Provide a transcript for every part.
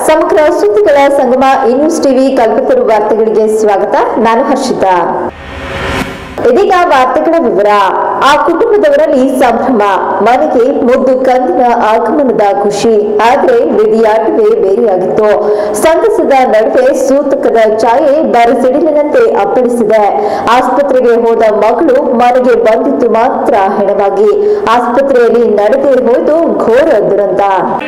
ಸಮಗ್ರ ಸುದ್ದಿಗಳ ಸಂಗಮ ಈ ನ್ಯೂಸ್ ಟಿವಿ ಕಲ್ಪತರು ವಾರ್ತೆಗಳಿಗೆ ಸ್ವಾಗತ ನಾನು ಹರ್ಷಿತಾ ಇದೀಗ ವಾರ್ತೆಗಳ ವಿವರ ಆ ಕುಟುಂಬದವರಲ್ಲಿ ಸಂಭ್ರಮ ಮನೆಗೆ ಮುದ್ದು ಕಂದಿನ ಆಗಮನದ ಖುಷಿ ಆದ್ರೆ ವಿಧಿಯಾಟವೇ ಬೇರೆಯಾಗಿತ್ತು ಸಂತಸದ ನಡುವೆ ಸೂತಕದ ಛಾಯೆ ಬರಸಿಡಿಲಿನಂತೆ ಅಪ್ಪಳಿಸಿದೆ ಆಸ್ಪತ್ರೆಗೆ ಹೋದ ಮಗಳು ಮನೆಗೆ ಬಂದಿತ್ತು ಮಾತ್ರ ಹೆಣವಾಗಿ ಆಸ್ಪತ್ರೆಯಲ್ಲಿ ನಡೆದೇ ಹೋಯ್ತು ಘೋರ ದುರಂತ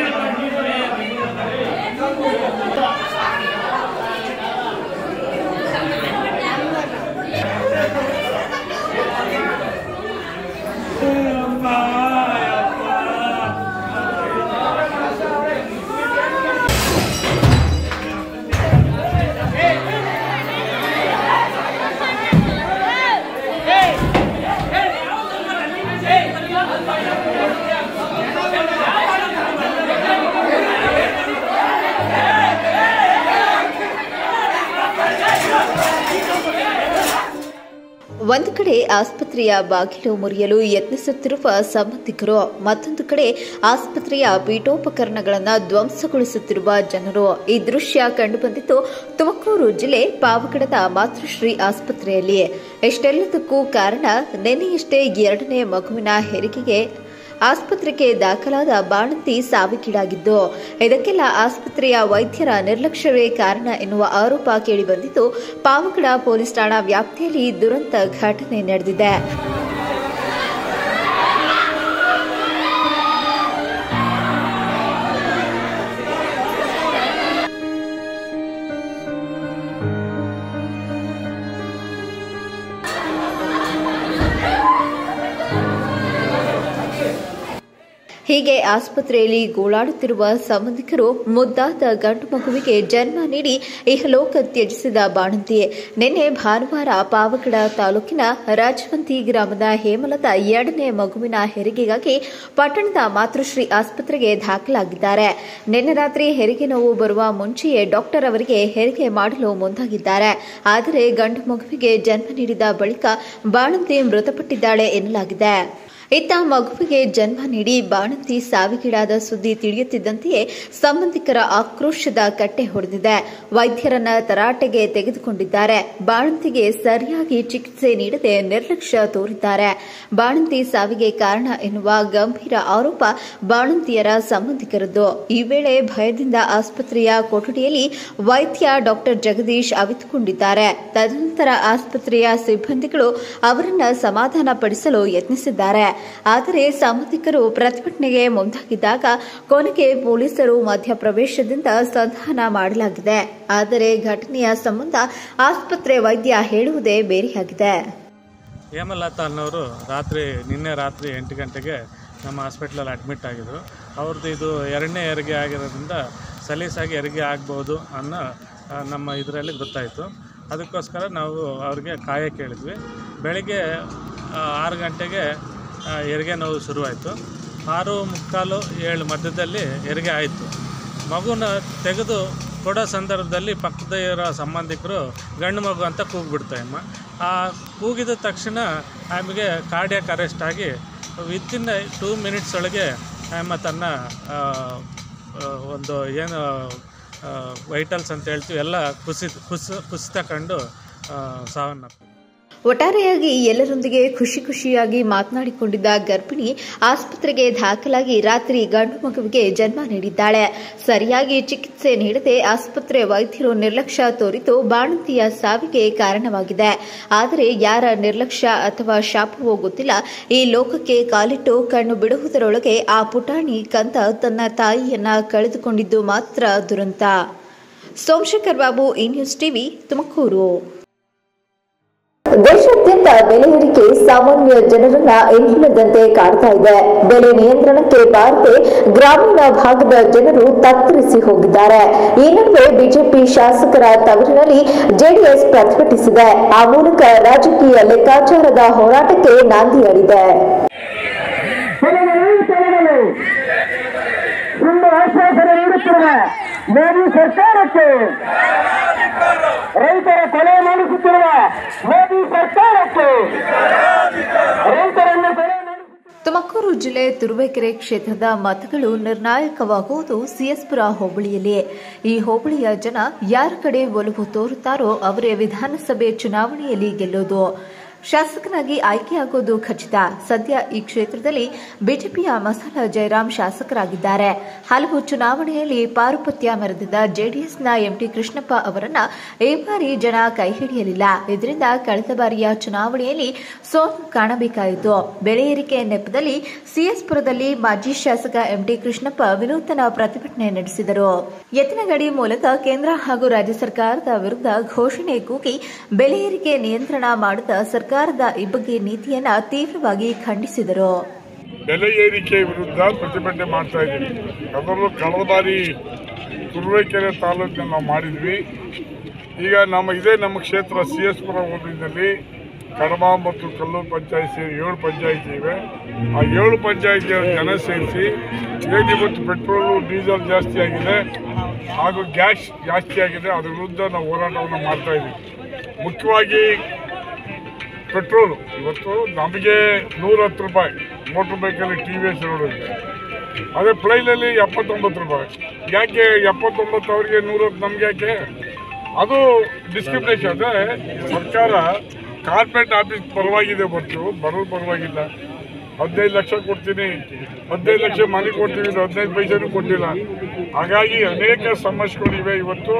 ಒಂದು ಕಡೆ ಆಸ್ಪತ್ರೆಯ ಬಾಗಿಲು ಮುರಿಯಲು ಯತ್ನಿಸುತ್ತಿರುವ ಸಂಬಂಧಿಕರು ಮತ್ತೊಂದು ಕಡೆ ಆಸ್ಪತ್ರೆಯ ಪೀಠೋಪಕರಣಗಳನ್ನು ಧ್ವಂಸಗೊಳಿಸುತ್ತಿರುವ ಜನರು ಈ ದೃಶ್ಯ ಕಂಡುಬಂದಿತ್ತು ತುಮಕೂರು ಜಿಲ್ಲೆ ಪಾವಗಡದ ಮಾತೃಶ್ರೀ ಆಸ್ಪತ್ರೆಯಲ್ಲಿ ಇಷ್ಟೆಲ್ಲದಕ್ಕೂ ಕಾರಣ ನಿನ್ನೆಯಷ್ಟೇ ಎರಡನೇ ಮಗುವಿನ ಹೆರಿಗೆಗೆ ಆಸ್ಪತ್ರೆಗೆ ದಾಖಲಾದ ಬಾಣಂತಿ ಸಾವಿಗೀಡಾಗಿದ್ದು ಇದಕ್ಕೆಲ್ಲ ಆಸ್ಪತ್ರೆಯ ವೈದ್ಯರ ನಿರ್ಲಕ್ಷ್ಯವೇ ಕಾರಣ ಎನ್ನುವ ಆರೋಪ ಕೇಳಿಬಂದಿದ್ದು ಪಾವಗಡ ಪೊಲೀಸ್ ಠಾಣಾ ವ್ಯಾಪ್ತಿಯಲ್ಲಿ ದುರಂತ ಘಟನೆ ನಡೆದಿದೆ ಹೀಗೆ ಆಸ್ಪತ್ರೆಯಲ್ಲಿ ಗೋಳಾಡುತ್ತಿರುವ ಸಂಬಂಧಿಕರು ಮುದ್ದಾದ ಗಂಡು ಮಗುವಿಗೆ ಜನ್ಮ ನೀಡಿ ಇಹಲೋಕ ತ್ಯಜಿಸಿದ ಬಾಣಂತಿ ನಿನ್ನೆ ಭಾನುವಾರ ಪಾವಗಡ ತಾಲೂಕಿನ ರಾಜವಂತಿ ಗ್ರಾಮದ ಹೇಮಲತಾ ಎರಡನೇ ಮಗುವಿನ ಹೆರಿಗೆಗಾಗಿ ಪಟ್ಟಣದ ಮಾತೃಶ್ರೀ ಆಸ್ಪತ್ರೆಗೆ ದಾಖಲಾಗಿದ್ದಾರೆ ನಿನ್ನೆ ರಾತ್ರಿ ಹೆರಿಗೆ ನೋವು ಬರುವ ಮುಂಚೆಯೇ ಡಾಕ್ಟರ್ ಅವರಿಗೆ ಹೆರಿಗೆ ಮಾಡಲು ಮುಂದಾಗಿದ್ದಾರೆ ಆದರೆ ಗಂಡು ಮಗುವಿಗೆ ಜನ್ಮ ನೀಡಿದ ಬಳಿಕ ಬಾಣಂತಿ ಮೃತಪಟ್ಟಿದ್ದಾಳೆ ಎನ್ನಲಾಗಿದೆ ಇತ್ತ ಮಗುವಿಗೆ ಜನ್ಮ ನೀಡಿ ಬಾಣಂತಿ ಸಾವಿಗೀಡಾದ ಸುದ್ದಿ ತಿಳಿಯುತ್ತಿದ್ದಂತೆಯೇ ಸಂಬಂಧಿಕರ ಆಕ್ರೋಶದ ಕಟ್ಟೆ ಹೊಡೆದಿದೆ ವೈದ್ಯರನ್ನ ತರಾಟೆಗೆ ತೆಗೆದುಕೊಂಡಿದ್ದಾರೆ ಬಾಣಂತಿಗೆ ಸರಿಯಾಗಿ ಚಿಕಿತ್ಸೆ ನೀಡದೆ ನಿರ್ಲಕ್ಷ್ಯ ತೋರಿದ್ದಾರೆ ಬಾಣಂತಿ ಸಾವಿಗೆ ಕಾರಣ ಎನ್ನುವ ಗಂಭೀರ ಆರೋಪ ಬಾಣಂತಿಯರ ಸಂಬಂಧಿಕರದ್ದು ಈ ವೇಳೆ ಭಯದಿಂದ ಆಸ್ಪತ್ರೆಯ ಕೊಠಡಿಯಲ್ಲಿ ವೈದ್ಯ ಡಾಕ್ಟರ್ ಜಗದೀಶ್ ಅವಿತುಕೊಂಡಿದ್ದಾರೆ ತದನಂತರ ಆಸ್ಪತ್ರೆಯ ಸಿಬ್ಬಂದಿಗಳು ಅವರನ್ನ ಸಮಾಧಾನ ಪಡಿಸಲು ಯತ್ನಿಸಿದ್ದಾರೆ ಆದರೆ ಸಂಬಂಧಿಕರು ಪ್ರತಿಭಟನೆಗೆ ಮುಂದಾಗಿದ್ದಾಗ ಕೊನೆಗೆ ಪೊಲೀಸರು ಮಧ್ಯಪ್ರವೇಶದಿಂದ ಸಂಧಾನ ಮಾಡಲಾಗಿದೆ ಆದರೆ ಘಟನೆಯ ಸಂಬಂಧ ಆಸ್ಪತ್ರೆ ವೈದ್ಯ ಹೇಳುವುದೇ ಬೇರೆಯಾಗಿದೆ ಹೇಮಲತಾ ಅನ್ನೋರು ರಾತ್ರಿ ನಿನ್ನೆ ರಾತ್ರಿ ಎಂಟು ಗಂಟೆಗೆ ನಮ್ಮ ಹಾಸ್ಪಿಟ್ಲಲ್ಲಿ ಅಡ್ಮಿಟ್ ಆಗಿದ್ರು ಅವ್ರದ್ದು ಇದು ಎರಡನೇ ಹೆರಿಗೆ ಆಗಿರೋದ್ರಿಂದ ಸಲೀಸಾಗಿ ಹೆರಿಗೆ ಆಗ್ಬೋದು ಅನ್ನೋ ಆ, ನಮ್ಮ ಇದರಲ್ಲಿ ಗೊತ್ತಾಯಿತು ಅದಕ್ಕೋಸ್ಕರ ನಾವು ಅವ್ರಿಗೆ ಕಾಯಕ್ಕೆ ಹೇಳಿದ್ವಿ ಬೆಳಿಗ್ಗೆ ಆ, ಆರು ಗಂಟೆಗೆ ಆ, ಹೆರಿಗೆ ನೋವು ಶುರುವಾಯಿತು ಆರು ಮುಕ್ಕಾಲು ಏಳು ಮಧ್ಯದಲ್ಲಿ ಹೆರಿಗೆ ಆಯಿತು ಮಗುನ ತೆಗೆದು ಕೊಡೋ ಸಂದರ್ಭದಲ್ಲಿ ಪಕ್ಕದ ಇರೋ ಸಂಬಂಧಿಕರು ಗಂಡು ಮಗು ಅಂತ ಕೂಗ್ಬಿಡ್ತಾಯಮ್ಮ ಆ ಕೂಗಿದ ತಕ್ಷಣ ಆమెಗೆ ಕಾರ್ಡಿಯಾಕ್ ಅರೆಸ್ಟ್ ಆಗಿ ವಿತಿನ್ ಟೂ ಮಿನಿಟ್ಸ್ ಒಳಗೆ ಆమె ತನ್ನ ಆ, ಆ, ಒಂದು ಏನು ವೈಟಲ್ಸ್ ಅಂತ ಹೇಳ್ತೀವಿ ಎಲ್ಲ ಕುಸಿದ ಕುಸ ಕುಸಿತ ಕಂಡು ಸಾವನ್ನಪ್ಪ ಒಟ್ಟಾರೆಯಾಗಿ ಎಲ್ಲರೊಂದಿಗೆ ಖುಷಿ ಖುಷಿಯಾಗಿ ಮಾತನಾಡಿಕೊಂಡಿದ್ದ ಗರ್ಭಿಣಿ ಆಸ್ಪತ್ರೆಗೆ ದಾಖಲಾಗಿ ರಾತ್ರಿ ಗಂಡು ಮಗುವಿಗೆ ಜನ್ಮ ನೀಡಿದ್ದಾಳೆ ಸರಿಯಾಗಿ ಚಿಕಿತ್ಸೆ ನೀಡದೆ ಆಸ್ಪತ್ರೆ ವೈದ್ಯರು ನಿರ್ಲಕ್ಷ್ಯ ತೋರಿತು ಬಾಣಂತಿಯ ಸಾವಿಗೆ ಕಾರಣವಾಗಿದೆ ಆದರೆ ಯಾರ ನಿರ್ಲಕ್ಷ್ಯ ಅಥವಾ ಶಾಪವೋ ಗೊತ್ತಿಲ್ಲ ಈ ಲೋಕಕ್ಕೆ ಕಾಲಿಟ್ಟು ಕಣ್ಣು ಬಿಡುವುದರೊಳಗೆ ಆ ಪುಟಾಣಿ ಕಂದ ತನ್ನ ತಾಯಿಯನ್ನ ಕಳೆದುಕೊಂಡಿದ್ದು ಮಾತ್ರ ದುರಂತ ಸೋಮಶೇಖರ್ ಬಾಬು ಈ ನ್ಯೂಸ್ ಟಿವಿ ತುಮಕೂರು ದೇಶಾದ್ಯಂತ ಬೆಲೆ ಏರಿಕೆ ಸಾಮಾನ್ಯ ಜನರನ್ನ ಎಂದಿನದಂತೆ ಕಾಡ್ತಾ ಇದೆ ಬೆಲೆ ನಿಯಂತ್ರಣಕ್ಕೆ ಬಾರದೆ ಗ್ರಾಮೀಣ ಭಾಗದ ಜನರು ತತ್ತರಿಸಿ ಹೋಗಿದ್ದಾರೆ ಈ ನಡುವೆ ಬಿಜೆಪಿ ಶಾಸಕರ ತವರಿನಲ್ಲಿ ಜೆಡಿಎಸ್ ಪ್ರತಿಭಟಿಸಿದೆ ಆ ಮೂಲಕ ರಾಜಕೀಯ ಲೆಕ್ಕಾಚಾರದ ಹೋರಾಟಕ್ಕೆ ನಾಂದಿಯಾಡಿದೆ ತೆಲುಗು ತೆಲುಗಲು ಸುಳ್ಳು ಆಶ್ವಾಸನೆ ನೀಡುತ್ತಿರುವ ಮೋದಿ ಸರ್ಕಾರಕ್ಕೆ ರೈತರ ಕೊಲೆ ಮಾಡಿಸುತ್ತಿರುವ ಮೋದಿ ಸರ್ಕಾರಕ್ಕೆ ರೈತರನ್ನು ಕೊಲೆ ಮಾಡಿಸುತ್ತಿರುವ ತುಮಕೂರು ಜಿಲ್ಲೆ ತುರುವೇಕೆರೆ ಕ್ಷೇತ್ರದ ಮತಗಳು ನಿರ್ಣಾಯಕವಾಗುವುದು ಸಿಎಸ್ಪುರ ಹೋಬಳಿಯಲ್ಲಿ ಈ ಹೋಬಳಿಯ ಜನ ಯಾರ ಕಡೆ ಒಲವು ತೋರುತ್ತಾರೋ ಅವರೇ ವಿಧಾನಸಭೆ ಚುನಾವಣೆಯಲ್ಲಿ ಗೆಲ್ಲೋದು ಶಾಸಕನಾಗಿ ಆಯ್ಕೆಯಾಗೋದು ಖಚಿತ ಸದ್ಯ ಈ ಕ್ಷೇತ್ರದಲ್ಲಿ ಬಿಜೆಪಿಯ ಮಸಾಲ ಜಯರಾಮ್ ಶಾಸಕರಾಗಿದ್ದಾರೆ ಹಲವು ಚುನಾವಣೆಯಲ್ಲಿ ಪಾರುಪತ್ಯ ಮೆರೆದಿದ್ದ ಜೆಡಿಎಸ್ನ ಎಂಟಿ ಕೃಷ್ಣಪ್ಪ ಅವರನ್ನ ಈ ಬಾರಿ ಜನ ಕೈಹಿಡಿಯಲಿಲ್ಲ ಇದರಿಂದ ಕಳೆದ ಬಾರಿಯ ಚುನಾವಣೆಯಲ್ಲಿ ಸೋಲು ಕಾಣಬೇಕಾಯಿತು ಬೆಲೆ ಏರಿಕೆ ನೆಪದಲ್ಲಿ ಸಿಎಸ್ಪುರದಲ್ಲಿ ಮಾಜಿ ಶಾಸಕ ಎಂಟಿ ಕೃಷ್ಣಪ್ಪ ವಿನೂತನ ಪ್ರತಿಭಟನೆ ನಡೆಸಿದರು ಎತ್ತಿನಗಡಿ ಮೂಲಕ ಕೇಂದ್ರ ಹಾಗೂ ರಾಜ್ಯ ಸರ್ಕಾರದ ವಿರುದ್ಧ ಘೋಷಣೆ ಕೂಗಿ ಬೆಲೆ ಏರಿಕೆ ನಿಯಂತ್ರಣ ಮಾಡಿದ ಸರ್ಕಾರದ ಈ ಬಗ್ಗೆ ನೀತಿಯನ್ನ ತೀವ್ರವಾಗಿ ಖಂಡಿಸಿದರು ಬೆಲೆ ಏರಿಕೆ ವಿರುದ್ಧ ಪ್ರತಿಭಟನೆ ಮಾಡ್ತಾ ಇದ್ದೀವಿ ಅದರಲ್ಲೂ ಕಳೆದ ಬಾರಿ ತುರುವೇಕೆರೆ ತಾಲೂಕಿನ ನಾವು ಮಾಡಿದ್ವಿ ಈಗ ನಮ್ಮ ಇದೇ ನಮ್ಮ ಕ್ಷೇತ್ರ ಸಿ ಎಸ್ ಪುರ ಹೋಬಳಿನಲ್ಲಿ ಕಡಬ ಮತ್ತು ಕಲ್ಲೂರು ಪಂಚಾಯತ್ ಸೇರಿ ಏಳು ಪಂಚಾಯತಿ ಇವೆ ಆ ಏಳು ಪಂಚಾಯತಿಯ ಜನ ಸೇರಿಸಿ ಏನು ಇವತ್ತು ಪೆಟ್ರೋಲು ಡೀಸೆಲ್ ಜಾಸ್ತಿ ಆಗಿದೆ ಹಾಗೂ ಗ್ಯಾಸ್ ಜಾಸ್ತಿ ಆಗಿದೆ ಅದ್ರ ವಿರುದ್ಧ ನಾವು ಹೋರಾಟವನ್ನು ಮಾಡ್ತಾ ಇದ್ದೀವಿ ಮುಖ್ಯವಾಗಿ ಪೆಟ್ರೋಲು ಇವತ್ತು ನಮಗೆ ನೂರ ಹತ್ತು ರೂಪಾಯಿ ಮೋಟ್ರ್ ಬೈಕಲ್ಲಿ ಟಿ ವಿ ಎಸ್ ರೋಡಲ್ಲಿ ಅದೇ ಪ್ಲೈನಲ್ಲಿ ಎಪ್ಪತ್ತೊಂಬತ್ತು ರೂಪಾಯಿ ಯಾಕೆ ಎಪ್ಪತ್ತೊಂಬತ್ತು ಅವರಿಗೆ ನೂರತ್ತು ನಮ್ಗೆ ಯಾಕೆ ಅದು ಡಿಸ್ಕ್ರಿಮಿನೇಷನ್ ಅಂದರೆ ಸರ್ಕಾರ ಕಾರ್ಪೊರೇಟ್ ಆಫೀಸ್ ಪರವಾಗಿದೆ ಹೊರತು ಬರೋದು ಪರವಾಗಿಲ್ಲ ಹದಿನೈದು ಲಕ್ಷ ಕೊಡ್ತೀನಿ ಹದಿನೈದು ಲಕ್ಷ ಮನೆ ಕೊಡ್ತೀವಿ ಇದು ಹದಿನೈದು ಪೈಸೆನೂ ಕೊಟ್ಟಿಲ್ಲ ಹಾಗಾಗಿ ಅನೇಕ ಸಮಸ್ಯೆಗಳಿವೆ ಇವತ್ತು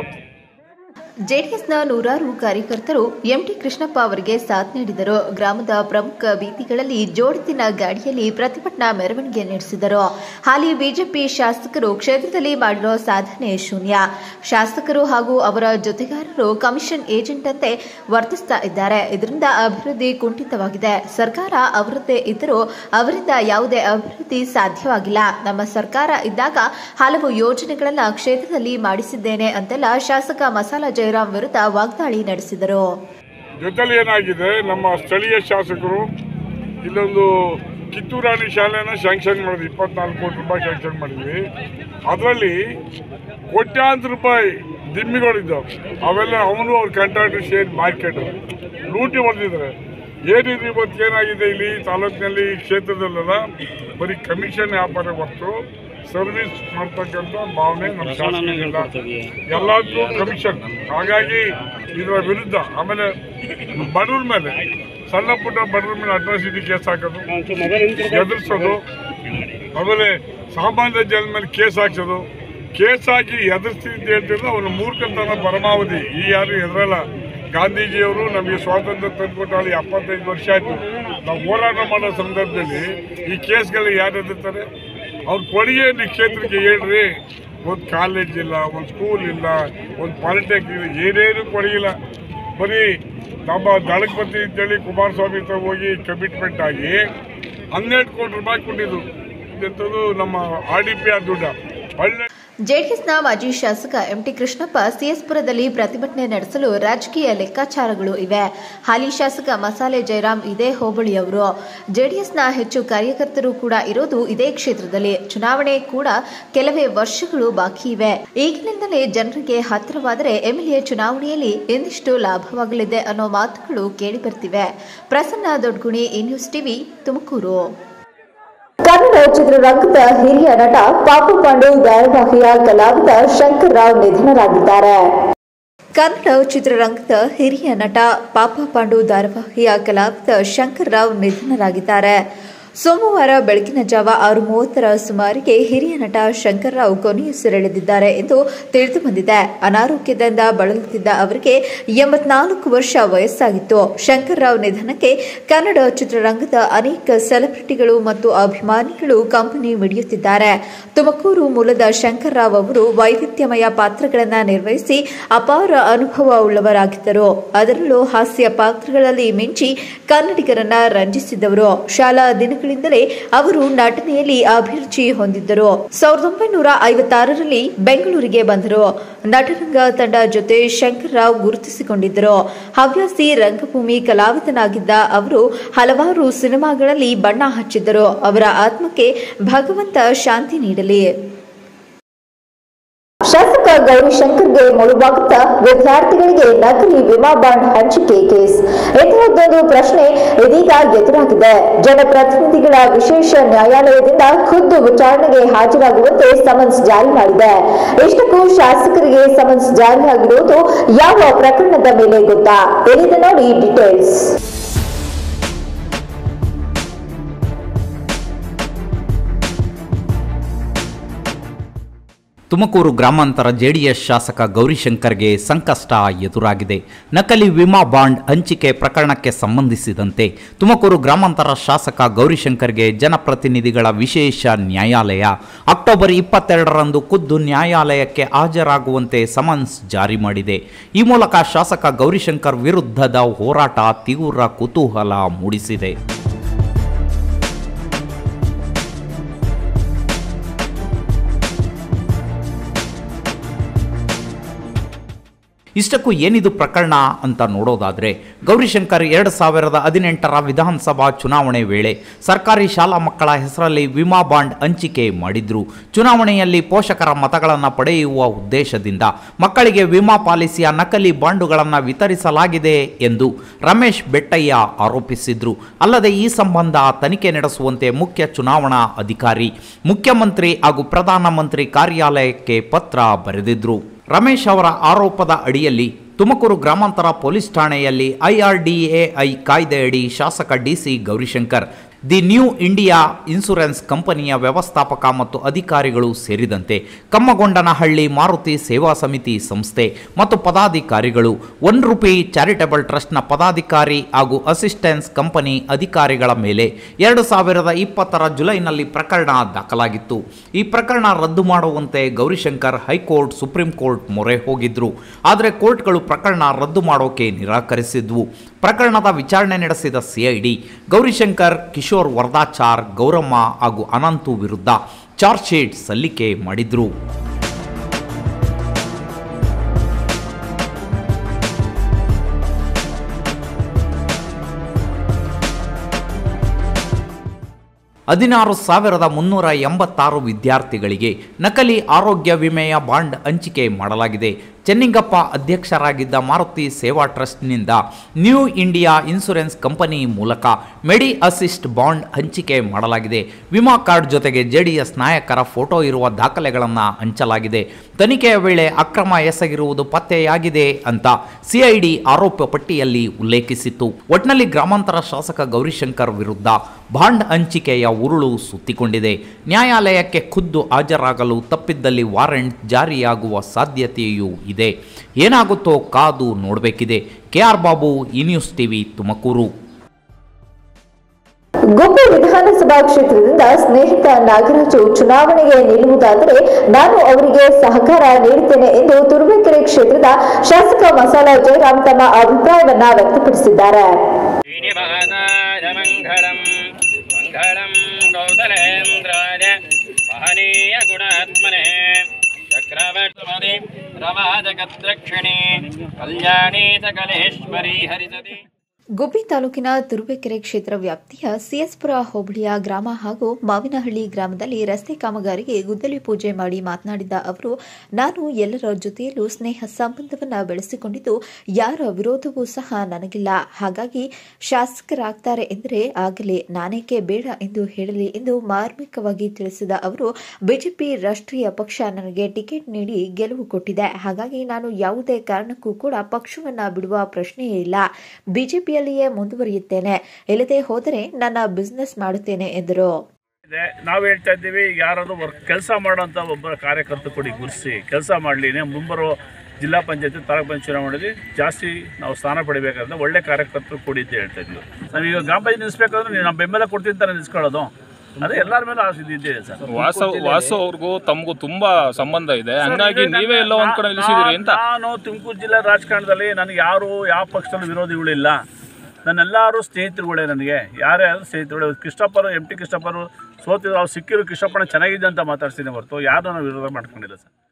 ಜೆಡಿಎಸ್ನ ನೂರಾರು ಕಾರ್ಯಕರ್ತರು ಎಂಟಿ ಕೃಷ್ಣಪ್ಪ ಅವರಿಗೆ ಸಾಥ್ ನೀಡಿದರು ಗ್ರಾಮದ ಪ್ರಮುಖ ಬೀದಿಗಳಲ್ಲಿ ಜೋಡಿತಿನ ಗಾಡಿಯಲ್ಲಿ ಪ್ರತಿಭಟನಾ ಮೆರವಣಿಗೆ ನಡೆಸಿದರು ಹಾಲಿ ಬಿಜೆಪಿ ಶಾಸಕರು ಕ್ಷೇತ್ರದಲ್ಲಿ ಮಾಡಿರೋ ಸಾಧನೆ ಶೂನ್ಯ ಶಾಸಕರು ಹಾಗೂ ಅವರ ಜೊತೆಗಾರರು ಕಮಿಷನ್ ಏಜೆಂಟ್ ಅಂತೆ ವರ್ತಿಸ್ತಾ ಇದ್ದಾರೆ ಇದರಿಂದ ಅಭಿವೃದ್ಧಿ ಕುಂಠಿತವಾಗಿದೆ ಸರ್ಕಾರ ಅವರದ್ದೇ ಇದ್ದರೂ ಅವರಿಂದ ಯಾವುದೇ ಅಭಿವೃದ್ಧಿ ಸಾಧ್ಯವಾಗಿಲ್ಲ ನಮ್ಮ ಸರ್ಕಾರ ಇದ್ದಾಗ ಹಲವು ಯೋಜನೆಗಳನ್ನ ಕ್ಷೇತ್ರದಲ್ಲಿ ಮಾಡಿಸಿದ್ದೇನೆ ಅಂತೆಲ್ಲ ಶಾಸಕ ಮಸಾಲ ಜಯರಾಮ್ ವಿರುದ್ಧ ವಾಗ್ದಾಳಿ ನಡೆಸಿದರು ಜೊತೆಲಿ ಏನಾಗಿದೆ ನಮ್ಮ ಸ್ಥಳೀಯ ಶಾಸಕರು ಇಲ್ಲೊಂದು ಕಿತ್ತೂರಾಣಿ ಶಾಲೆನ ಶಾಂಕ್ಷನ್ ಮಾಡಿದ್ವಿ ಇಪ್ಪತ್ನಾಲ್ಕು ಕೋಟಿ ರೂಪಾಯಿ ಶಾಂಕ್ಷನ್ ಮಾಡಿದ್ವಿ ಅದರಲ್ಲಿ ಕೋಟ್ಯಾಂತರ ರೂಪಾಯಿ ದಿಮ್ಮಿಗಳಿದ್ದಾವೆ ಅವೆಲ್ಲ ಅವನು ಅವ್ರ ಕಾಂಟ್ರಾಕ್ಟರ್ ಶೇರ್ ಮಾರ್ಕೆಟ್ ಲೂಟಿ ಹೊಡೆದಿದ್ದಾರೆ ಏನಿದೆ ಇವತ್ತು ಏನಾಗಿದೆ ಇಲ್ಲಿ ತಾಲೂಕಿನಲ್ಲಿ ಈ ಕ್ಷೇತ್ರದಲ್ಲೆಲ್ಲ ಬರೀ ಕಮಿಷನ್ ವ್ಯಾಪಾರ ಹೊರತು ಸರ್ವಿಸ್ ಮಾಡ್ತಕ್ಕಂಥ ಭಾವನೆ ನಮ್ಮ ಶಾಸಕರಿಗಿಲ್ಲ ಎಲ್ಲದಕ್ಕೂ ಕಮಿಷನ್ ಹಾಗಾಗಿ ಇದರ ವಿರುದ್ಧ ಆಮೇಲೆ ಬಡವ್ರ ಮೇಲೆ ಸಣ್ಣ ಪುಟ್ಟ ಬಡವ್ರ ಮೇಲೆ ಅಟ್ರಾಸಿಟಿ ಕೇಸ್ ಹಾಕೋದು ಎದುರಿಸೋದು ಆಮೇಲೆ ಸಾಮಾನ್ಯ ಜನ ಮೇಲೆ ಕೇಸ್ ಹಾಕ್ಸೋದು ಕೇಸ್ ಹಾಕಿ ಎದುರಿಸ್ತೀನಿ ಅಂತ ಹೇಳ್ತಿದ್ರೆ ಅವನ ಮೂರ್ಖತನ ಪರಮಾವಧಿ ಈ ಯಾರು ಎದುರಲ್ಲ ಗಾಂಧೀಜಿಯವರು ನಮಗೆ ಸ್ವಾತಂತ್ರ್ಯ ತಂದುಕೊಟ್ಟಾಳಿ ಎಪ್ಪತ್ತೈದು ವರ್ಷ ಆಯಿತು ನಾವು ಹೋರಾಟ ಮಾಡೋ ಸಂದರ್ಭದಲ್ಲಿ ಈ ಕೇಸ್ಗಳು ಯಾರು ಎದುರ್ತಾರೆ ಅವ್ರ ಕೊಡುಗೆ ಈ ಕ್ಷೇತ್ರಕ್ಕೆ ಹೇಳ್ರಿ ಒಂದು ಕಾಲೇಜ್ ಇಲ್ಲ ಒಂದು ಸ್ಕೂಲ್ ಇಲ್ಲ ಒಂದು ಪಾಲಿಟೆಕ್ನಿಕ್ ಇಲ್ಲ ಏನೇನು ಕೊಡಗಿಲ್ಲ ಬರೀ ನಮ್ಮ ದಳಕ್ಕೆ ಬರ್ತೀವಿ ಅಂತೇಳಿ ಕುಮಾರಸ್ವಾಮಿ ಹತ್ರ ಹೋಗಿ ಕಮಿಟ್ಮೆಂಟ್ ಆಗಿ ಹನ್ನೆರಡು ಕೋಟಿ ರೂಪಾಯಿ ಕೊಟ್ಟಿದ್ದು ಎಂಥದ್ದು ನಮ್ಮ ಆರ್ ಡಿ ಪಿ ಆರ್ ದುಡ್ಡ ಒಳ್ಳೆ ಜೆಡಿಎಸ್ನ ಮಾಜಿ ಶಾಸಕ ಎಂಟಿ ಕೃಷ್ಣಪ್ಪ ಸಿಎಸ್ಪುರದಲ್ಲಿ ಪ್ರತಿಭಟನೆ ನಡೆಸಲು ರಾಜಕೀಯ ಲೆಕ್ಕಾಚಾರಗಳು ಇವೆ ಹಾಲಿ ಶಾಸಕ ಮಸಾಲೆ ಜಯರಾಮ್ ಇದೇ ಹೋಬಳಿಯವರು ಜೆಡಿಎಸ್ನ ಹೆಚ್ಚು ಕಾರ್ಯಕರ್ತರು ಕೂಡ ಇರೋದು ಇದೇ ಕ್ಷೇತ್ರದಲ್ಲಿ ಚುನಾವಣೆ ಕೂಡ ಕೆಲವೇ ವರ್ಷಗಳು ಬಾಕಿ ಇವೆ ಈಗಿನಿಂದಲೇ ಜನರಿಗೆ ಹತ್ತಿರವಾದರೆ ಎಂಎಲ್ಎ ಚುನಾವಣೆಯಲ್ಲಿ ಎಂದಿಷ್ಟು ಲಾಭವಾಗಲಿದೆ ಅನ್ನೋ ಮಾತುಗಳು ಕೇಳಿಬರ್ತಿವೆ ಪ್ರಸನ್ನ ದೊಡ್ಗುಣಿ ಈ ನ್ಯೂಸ್ ಟಿವಿ ತುಮಕೂರು ಕನ್ನಡ ಚಿತ್ರರಂಗದ ಹಿರಿಯ ನಟ ಪಾಪು ಪಾಂಡು ಧಾರಾವಾಹಿಯ ಕಲಾವಿದ ಶಂಕರ್ ರಾವ್ ನಿಧನರಾಗಿದ್ದಾರೆ ಕನ್ನಡ ಚಿತ್ರರಂಗದ ಹಿರಿಯ ನಟ ಪಾಪ ಪಾಂಡು ಧಾರಾವಾಹಿಯ ಕಲಾವಿದ ಶಂಕರ್ ರಾವ್ ನಿಧನರಾಗಿದ್ದಾರೆ ಸೋಮವಾರ ಬೆಳಗಿನ ಜಾವ ಆರು ಮೂವತ್ತರ ಸುಮಾರಿಗೆ ಹಿರಿಯ ನಟ ಶಂಕರ್ ರಾವ್ ಕೊನೆಯುಸಿರೆಳೆದಿದ್ದಾರೆ ಎಂದು ತಿಳಿದು ಬಂದಿದೆ ಅನಾರೋಗ್ಯದಿಂದ ಬಳಲುತ್ತಿದ್ದ ಅವರಿಗೆ ಎಂಬತ್ನಾಲ್ಕು ವರ್ಷ ವಯಸ್ಸಾಗಿತ್ತು ಶಂಕರ್ ರಾವ್ ನಿಧನಕ್ಕೆ ಕನ್ನಡ ಚಿತ್ರರಂಗದ ಅನೇಕ ಸೆಲೆಬ್ರಿಟಿಗಳು ಮತ್ತು ಅಭಿಮಾನಿಗಳು ಕಂಪನಿ ಮಿಡಿಯುತ್ತಿದ್ದಾರೆ ತುಮಕೂರು ಮೂಲದ ಶಂಕರ್ ರಾವ್ ಅವರು ವೈವಿಧ್ಯಮಯ ಪಾತ್ರಗಳನ್ನು ನಿರ್ವಹಿಸಿ ಅಪಾರ ಅನುಭವ ಉಳ್ಳವರಾಗಿದ್ದರು ಅದರಲ್ಲೂ ಹಾಸ್ಯ ಪಾತ್ರಗಳಲ್ಲಿ ಮಿಂಚಿ ಕನ್ನಡಿಗರನ್ನ ರಂಜಿಸಿದವರು ಶಾಲಾ ದಿನಗಳಿಂದಲೇ ಅವರು ನಟನೆಯಲ್ಲಿ ಅಭಿರುಚಿ ಹೊಂದಿದ್ದರು ಸಾವಿರದ ಒಂಬೈನೂರ ಐವತ್ತಾರರಲ್ಲಿ ಬೆಂಗಳೂರಿಗೆ ಬಂದರು ನಟರಂಗ ತಂಡ ಜೊತೆ ಶಂಕರ್ ರಾವ್ ಗುರುತಿಸಿಕೊಂಡಿದ್ದರು ಹವ್ಯಾಸಿ ರಂಗಭೂಮಿ ಕಲಾವಿದನಾಗಿದ್ದ ಅವರು ಹಲವಾರು ಸಿನಿಮಾಗಳಲ್ಲಿ ಬಣ್ಣ ಹಚ್ಚಿದ್ದರು ಅವರ ಆತ್ಮಕ್ಕೆ ಭಗವಂತ ಶಾಂತಿ ನೀಡಲಿ ಶಾಸಕ ಗೌರಿಶಂಕರ್ಗೆ ಮುಳುವಾಗುತ್ತಾ ವಿದ್ಯಾರ್ಥಿಗಳಿಗೆ ನಕಲಿ ವಿಮಾ ಬಾಂಡ್ ಹಂಚಿಕೆ ಕೇಸ್ ಇಂತಹದ್ದೊಂದು ಪ್ರಶ್ನೆ ಇದೀಗ ಎದುರಾಗಿದೆ ಜನಪ್ರತಿನಿಧಿಗಳ ವಿಶೇಷ ನ್ಯಾಯಾಲಯದಿಂದ ಖುದ್ದು ವಿಚಾರಣೆಗೆ ಹಾಜರಾಗುವಂತೆ ಸಮನ್ಸ್ ಜಾರಿ ಮಾಡಿದೆ ಇಷ್ಟಕ್ಕೂ ಶಾಸಕರಿಗೆ ಸಮನ್ಸ್ ಜಾರಿಯಾಗಿರುವುದು ಯಾವ ಪ್ರಕರಣದ ಮೇಲೆ ಗೊತ್ತಾ ಎಲ್ಲಿದೆ ನೋಡಿ ಡೀಟೇಲ್ಸ್ ತುಮಕೂರು ಗ್ರಾಮಾಂತರ ಜೆಡಿಎಸ್ ಶಾಸಕ ಗೌರಿಶಂಕರ್ಗೆ ಸಂಕಷ್ಟ ಎದುರಾಗಿದೆ ನಕಲಿ ವಿಮಾ ಬಾಂಡ್ ಹಂಚಿಕೆ ಪ್ರಕರಣಕ್ಕೆ ಸಂಬಂಧಿಸಿದಂತೆ ತುಮಕೂರು ಗ್ರಾಮಾಂತರ ಶಾಸಕ ಗೌರಿಶಂಕರ್ಗೆ ಜನಪ್ರತಿನಿಧಿಗಳ ವಿಶೇಷ ನ್ಯಾಯಾಲಯ ಅಕ್ಟೋಬರ್ ಇಪ್ಪತ್ತೆರಡರಂದು ಖುದ್ದು ನ್ಯಾಯಾಲಯಕ್ಕೆ ಹಾಜರಾಗುವಂತೆ ಸಮನ್ಸ್ ಜಾರಿ ಮಾಡಿದೆ ಈ ಮೂಲಕ ಶಾಸಕ ಗೌರಿಶಂಕರ್ ವಿರುದ್ಧದ ಹೋರಾಟ ತೀವ್ರ ಕುತೂಹಲ ಮೂಡಿಸಿದೆ ಇಷ್ಟಕ್ಕೂ ಏನಿದು ಪ್ರಕರಣ ಅಂತ ನೋಡೋದಾದರೆ ಗೌರಿಶಂಕರ್ ಎರಡು ಸಾವಿರದ ಹದಿನೆಂಟರ ವಿಧಾನಸಭಾ ಚುನಾವಣೆ ವೇಳೆ ಸರ್ಕಾರಿ ಶಾಲಾ ಮಕ್ಕಳ ಹೆಸರಲ್ಲಿ ವಿಮಾ ಬಾಂಡ್ ಹಂಚಿಕೆ ಮಾಡಿದ್ರು ಚುನಾವಣೆಯಲ್ಲಿ ಪೋಷಕರ ಮತಗಳನ್ನು ಪಡೆಯುವ ಉದ್ದೇಶದಿಂದ ಮಕ್ಕಳಿಗೆ ವಿಮಾ ಪಾಲಿಸಿಯ ನಕಲಿ ಬಾಂಡುಗಳನ್ನು ವಿತರಿಸಲಾಗಿದೆ ಎಂದು ರಮೇಶ್ ಬೆಟ್ಟಯ್ಯ ಆರೋಪಿಸಿದ್ರು ಅಲ್ಲದೆ ಈ ಸಂಬಂಧ ತನಿಖೆ ನಡೆಸುವಂತೆ ಮುಖ್ಯ ಚುನಾವಣಾ ಅಧಿಕಾರಿ ಮುಖ್ಯಮಂತ್ರಿ ಹಾಗೂ ಪ್ರಧಾನಮಂತ್ರಿ ಕಾರ್ಯಾಲಯಕ್ಕೆ ಪತ್ರ ಬರೆದಿದ್ರು ರಮೇಶ್ ಅವರ ಆರೋಪದ ಅಡಿಯಲ್ಲಿ ತುಮಕೂರು ಗ್ರಾಮಾಂತರ ಪೊಲೀಸ್ ಠಾಣೆಯಲ್ಲಿ ಐಆರ್ಡಿಎಐ ಕಾಯ್ದೆಯಡಿ ಶಾಸಕ DC Gowrishankar the New India Insurance ಕಂಪನಿಯ ವ್ಯವಸ್ಥಾಪಕ ಮತ್ತು ಅಧಿಕಾರಿಗಳು ಸೇರಿದಂತೆ ಕಮ್ಮಗೊಂಡನಹಳ್ಳಿ ಮಾರುತಿ ಸೇವಾ ಸಮಿತಿ ಸಂಸ್ಥೆ ಮತ್ತು ಪದಾಧಿಕಾರಿಗಳು ಒನ್ ರುಪಿ ಚಾರಿಟಬಲ್ ಟ್ರಸ್ಟ್ನ ಪದಾಧಿಕಾರಿ ಹಾಗೂ ಅಸಿಸ್ಟೆನ್ಸ್ ಕಂಪನಿ ಅಧಿಕಾರಿಗಳ ಮೇಲೆ ಎರಡು ಸಾವಿರದ ಇಪ್ಪತ್ತರ ಜುಲೈನಲ್ಲಿ ಪ್ರಕರಣ ದಾಖಲಾಗಿತ್ತು ಈ ಪ್ರಕರಣ ರದ್ದು ಮಾಡುವಂತೆ ಗೌರಿಶಂಕರ್ ಹೈಕೋರ್ಟ್ ಸುಪ್ರೀಂ ಕೋರ್ಟ್ ಮೊರೆ ಹೋಗಿದ್ರು ಆದರೆ ಕೋರ್ಟ್ಗಳು ಪ್ರಕರಣ ರದ್ದು ಮಾಡೋಕೆ ನಿರಾಕರಿಸಿದ್ವು ಪ್ರಕರಣದ ವಿಚಾರಣೆ ನಡೆಸಿದ ಸಿಐಡಿ ಗೌರಿಶಂಕರ್ ಕಿಶೋರ್ ವರದಾಚಾರ್ ಗೌರಮ್ಮ ಹಾಗೂ ಅನಂತು ವಿರುದ್ಧ ಚಾರ್ಜ್ ಶೀಟ್ ಸಲ್ಲಿಕೆ ಮಾಡಿದ್ರು ಹದಿನಾರು ಸಾವಿರದ ಮುನ್ನೂರ ಎಂಬತ್ತಾರು ವಿದ್ಯಾರ್ಥಿಗಳಿಗೆ ನಕಲಿ ಆರೋಗ್ಯ ವಿಮೆಯ ಬಾಂಡ್ ಹಂಚಿಕೆ ಮಾಡಲಾಗಿದೆ ಚೆನ್ನಿಂಗಪ್ಪ ಅಧ್ಯಕ್ಷರಾಗಿದ್ದ ಮಾರುತಿ ಸೇವಾ ಟ್ರಸ್ಟ್ನಿಂದ ನ್ಯೂ ಇಂಡಿಯಾ ಇನ್ಶೂರೆನ್ಸ್ ಕಂಪನಿ ಮೂಲಕ ಮೆಡಿ ಅಸಿಸ್ಟ್ ಬಾಂಡ್ ಹಂಚಿಕೆ ಮಾಡಲಾಗಿದೆ ವಿಮಾ ಕಾರ್ಡ್ ಜೊತೆಗೆ ಜೆಡಿಎಸ್ ನಾಯಕರ ಫೋಟೋ ಇರುವ ದಾಖಲೆಗಳನ್ನು ಹಂಚಲಾಗಿದೆ ತನಿಖೆಯ ವೇಳೆ ಅಕ್ರಮ ಎಸಗಿರುವುದು ಪತ್ತೆಯಾಗಿದೆ ಅಂತ ಸಿಐಡಿ ಆರೋಪ ಪಟ್ಟಿಯಲ್ಲಿ ಉಲ್ಲೇಖಿಸಿತ್ತು ಒಟ್ನಲ್ಲಿ ಗ್ರಾಮಾಂತರ ಶಾಸಕ ಗೌರಿಶಂಕರ್ ವಿರುದ್ಧ ಬಾಂಡ್ ಹಂಚಿಕೆಯ ಉರುಳು ಸುತ್ತಿಕೊಂಡಿದೆ ನ್ಯಾಯಾಲಯಕ್ಕೆ ಖುದ್ದು ಹಾಜರಾಗಲು ತಪ್ಪಿದ್ದಲ್ಲಿ ವಾರೆಂಟ್ ಜಾರಿಯಾಗುವ ಸಾಧ್ಯತೆಯೂ ಇದೆ ಏನಾಗುತ್ತೋ ಕಾದು ನೋಡಬೇಕಿದೆ ಕೆಆರ್ ಬಾಬು ಈ ನ್ಯೂಸ್ ಟಿವಿ ತುಮಕೂರು ಗುಬ್ಬಿ ವಿಧಾನಸಭಾ ಕ್ಷೇತ್ರದಿಂದ ಸ್ನೇಹಿತ ನಾಗರಾಜು ಚುನಾವಣೆಗೆ ನಿಲ್ಲುವುದಾದರೆ ನಾನು ಅವರಿಗೆ ಸಹಕಾರ ನೀಡುತ್ತೇನೆ ಎಂದು ತುರುವೇಕೆರೆ ಕ್ಷೇತ್ರದ ಶಾಸಕ ಮಸಾಲ ಜಯರಾಮ್ ತಮ್ಮ ಅಭಿಪ್ರಾಯವನ್ನ ವ್ಯಕ್ತಪಡಿಸಿದ್ದಾರೆ ಶ್ರೀನಿವಾಸಾಯ ಮಂಗಳಂ ಮಂಗಳಂ ಕೌಸಲೇಂದ್ರಾಯ ಮಹನೀಯ ಗುಣಾತ್ಮನೆ ಚಕ್ರವರ್ತಿ ರಮಾಜಗದ್ರಕ್ಷಿಣಿ ಕಲ್ಯಾಣಿ ಸಕಲೇಶ್ವರಿ ಹರಿಸತಿ ಗುಬ್ಬಿ ತಾಲೂಕಿನ ತುರುವೇಕೆರೆ ಕ್ಷೇತ್ರ ವ್ಯಾಪ್ತಿಯ ಸಿಎಸ್ಪುರ ಹೋಬಳಿಯ ಗ್ರಾಮ ಹಾಗೂ ಮಾವಿನಹಳ್ಳಿ ಗ್ರಾಮದಲ್ಲಿ ರಸ್ತೆ ಕಾಮಗಾರಿಗೆ ಗುದ್ದಲಿ ಪೂಜೆ ಮಾಡಿ ಮಾತನಾಡಿದ ಅವರು ನಾನು ಎಲ್ಲರ ಜೊತೆಯಲ್ಲೂ ಸ್ನೇಹ ಸಂಬಂಧವನ್ನ ಬೆಳೆಸಿಕೊಂಡಿದ್ದು ಯಾರ ವಿರೋಧವೂ ಸಹ ನನಗಿಲ್ಲ ಹಾಗಾಗಿ ಶಾಸಕರಾಗ್ತಾರೆ ಎಂದರೆ ಆಗಲಿ ನಾನೇಕೆ ಬೇಡ ಎಂದು ಹೇಳಲಿ ಎಂದು ಮಾರ್ಮಿಕವಾಗಿ ತಿಳಿಸಿದ ಅವರು ಬಿಜೆಪಿ ರಾಷ್ಟ್ರೀಯ ಪಕ್ಷ ನನಗೆ ಟಿಕೆಟ್ ನೀಡಿ ಗೆಲುವು ಕೊಟ್ಟಿದೆ ಹಾಗಾಗಿ ನಾನು ಯಾವುದೇ ಕಾರಣಕ್ಕೂ ಕೂಡ ಪಕ್ಷವನ್ನ ಬಿಡುವ ಪ್ರಶ್ನೆಯೇ ಇಲ್ಲ ಬಿಜೆಪಿಯಲ್ಲಿಯೇ ಮುಂದುವರಿಯುತ್ತೇನೆ ಇಲ್ಲದೆ ಹೋದರೆ ನನ್ನ ಬಿಸಿನೆಸ್ ಮಾಡುತ್ತೇನೆ ಎಂದರು ಇದೆ ನಾವು ಹೇಳ್ತಾ ಇದ್ದೀವಿ ಯಾರಾದರೂ ವರ್ಕ್ ಕೆಲಸ ಮಾಡೋಂಥ ಒಬ್ಬ ಕಾರ್ಯಕರ್ತ ಕೊಡಿ ಗುರುಸಿ ಕೆಲಸ ಮಾಡಲಿ ಮುಂಬರೋ ಜಿಲ್ಲಾ ಪಂಚಾಯತಿ ತಾಲೂಕು ಪಂಚಾಯತ್ ಚುನಾವಣೆಯಲ್ಲಿ ಜಾಸ್ತಿ ನಾವು ಸ್ಥಾನ ಪಡಿಬೇಕಾದ್ರೆ ಒಳ್ಳೆ ಕಾರ್ಯಕರ್ತರು ಕೊಡಿ ಅಂತ ಹೇಳ್ತಾ ಇದ್ವಿ ನಾವೀಗ ಗ್ರಾಮ ಪಂಚಾಯತ್ ನಿಲ್ಲಿಸ್ಬೇಕಾದ್ರೆ ನೀವು ನಮ್ಮ ಬೆಂಬಲ ಕೊಡ್ತೀನಿ ಅಂತ ನಿಲ್ಸ್ಕೊಳ್ಳೋದು ಅದೇ ಎಲ್ಲರ ಮೇಲೆ ಆಸೆ ಇದೆ ಸರ್ ವಾಸ ವಾಸು ಅವ್ರಿಗೂ ತಮಗೂ ತುಂಬಾ ಸಂಬಂಧ ಇದೆ ಹಂಗಾಗಿ ನೀವೇ ಎಲ್ಲೋ ಒಂದ್ ಕಡೆ ನಿಲ್ಸಿದಿರಿ ಅಂತ ನಾನು ತುಮಕೂರು ಜಿಲ್ಲೆ ರಾಜಕಾರಣದಲ್ಲಿ ನನಗೆ ಯಾರು ಯಾವ ಪಕ್ಷದಲ್ಲೂ ವಿರೋಧಿಗಳಿಲ್ಲ ನನ್ನೆಲ್ಲರೂ ಸ್ನೇಹಿತರುಗಳೇ ನನಗೆ ಯಾರೇ ಆದರೂ ಸ್ನೇಹಿತರುಗಳೇ ಕೃಷ್ಣಪ್ಪರು ಎಂ ಟಿ ಕೃಷ್ಣಪ್ಪರು ಸೋತಿದ್ರು ಅವ್ರು ಸಿಕ್ಕಿರು ಕೃಷ್ಣಪ್ಪನ ಚೆನ್ನಾಗಿದೆ ಅಂತ ಮಾತಾಡ್ತೀನಿ ಹೊರತು ಯಾರು ನಾವು ವಿರೋಧ ಮಾಡ್ಕೊಂಡಿಲ್ಲ ಸರ್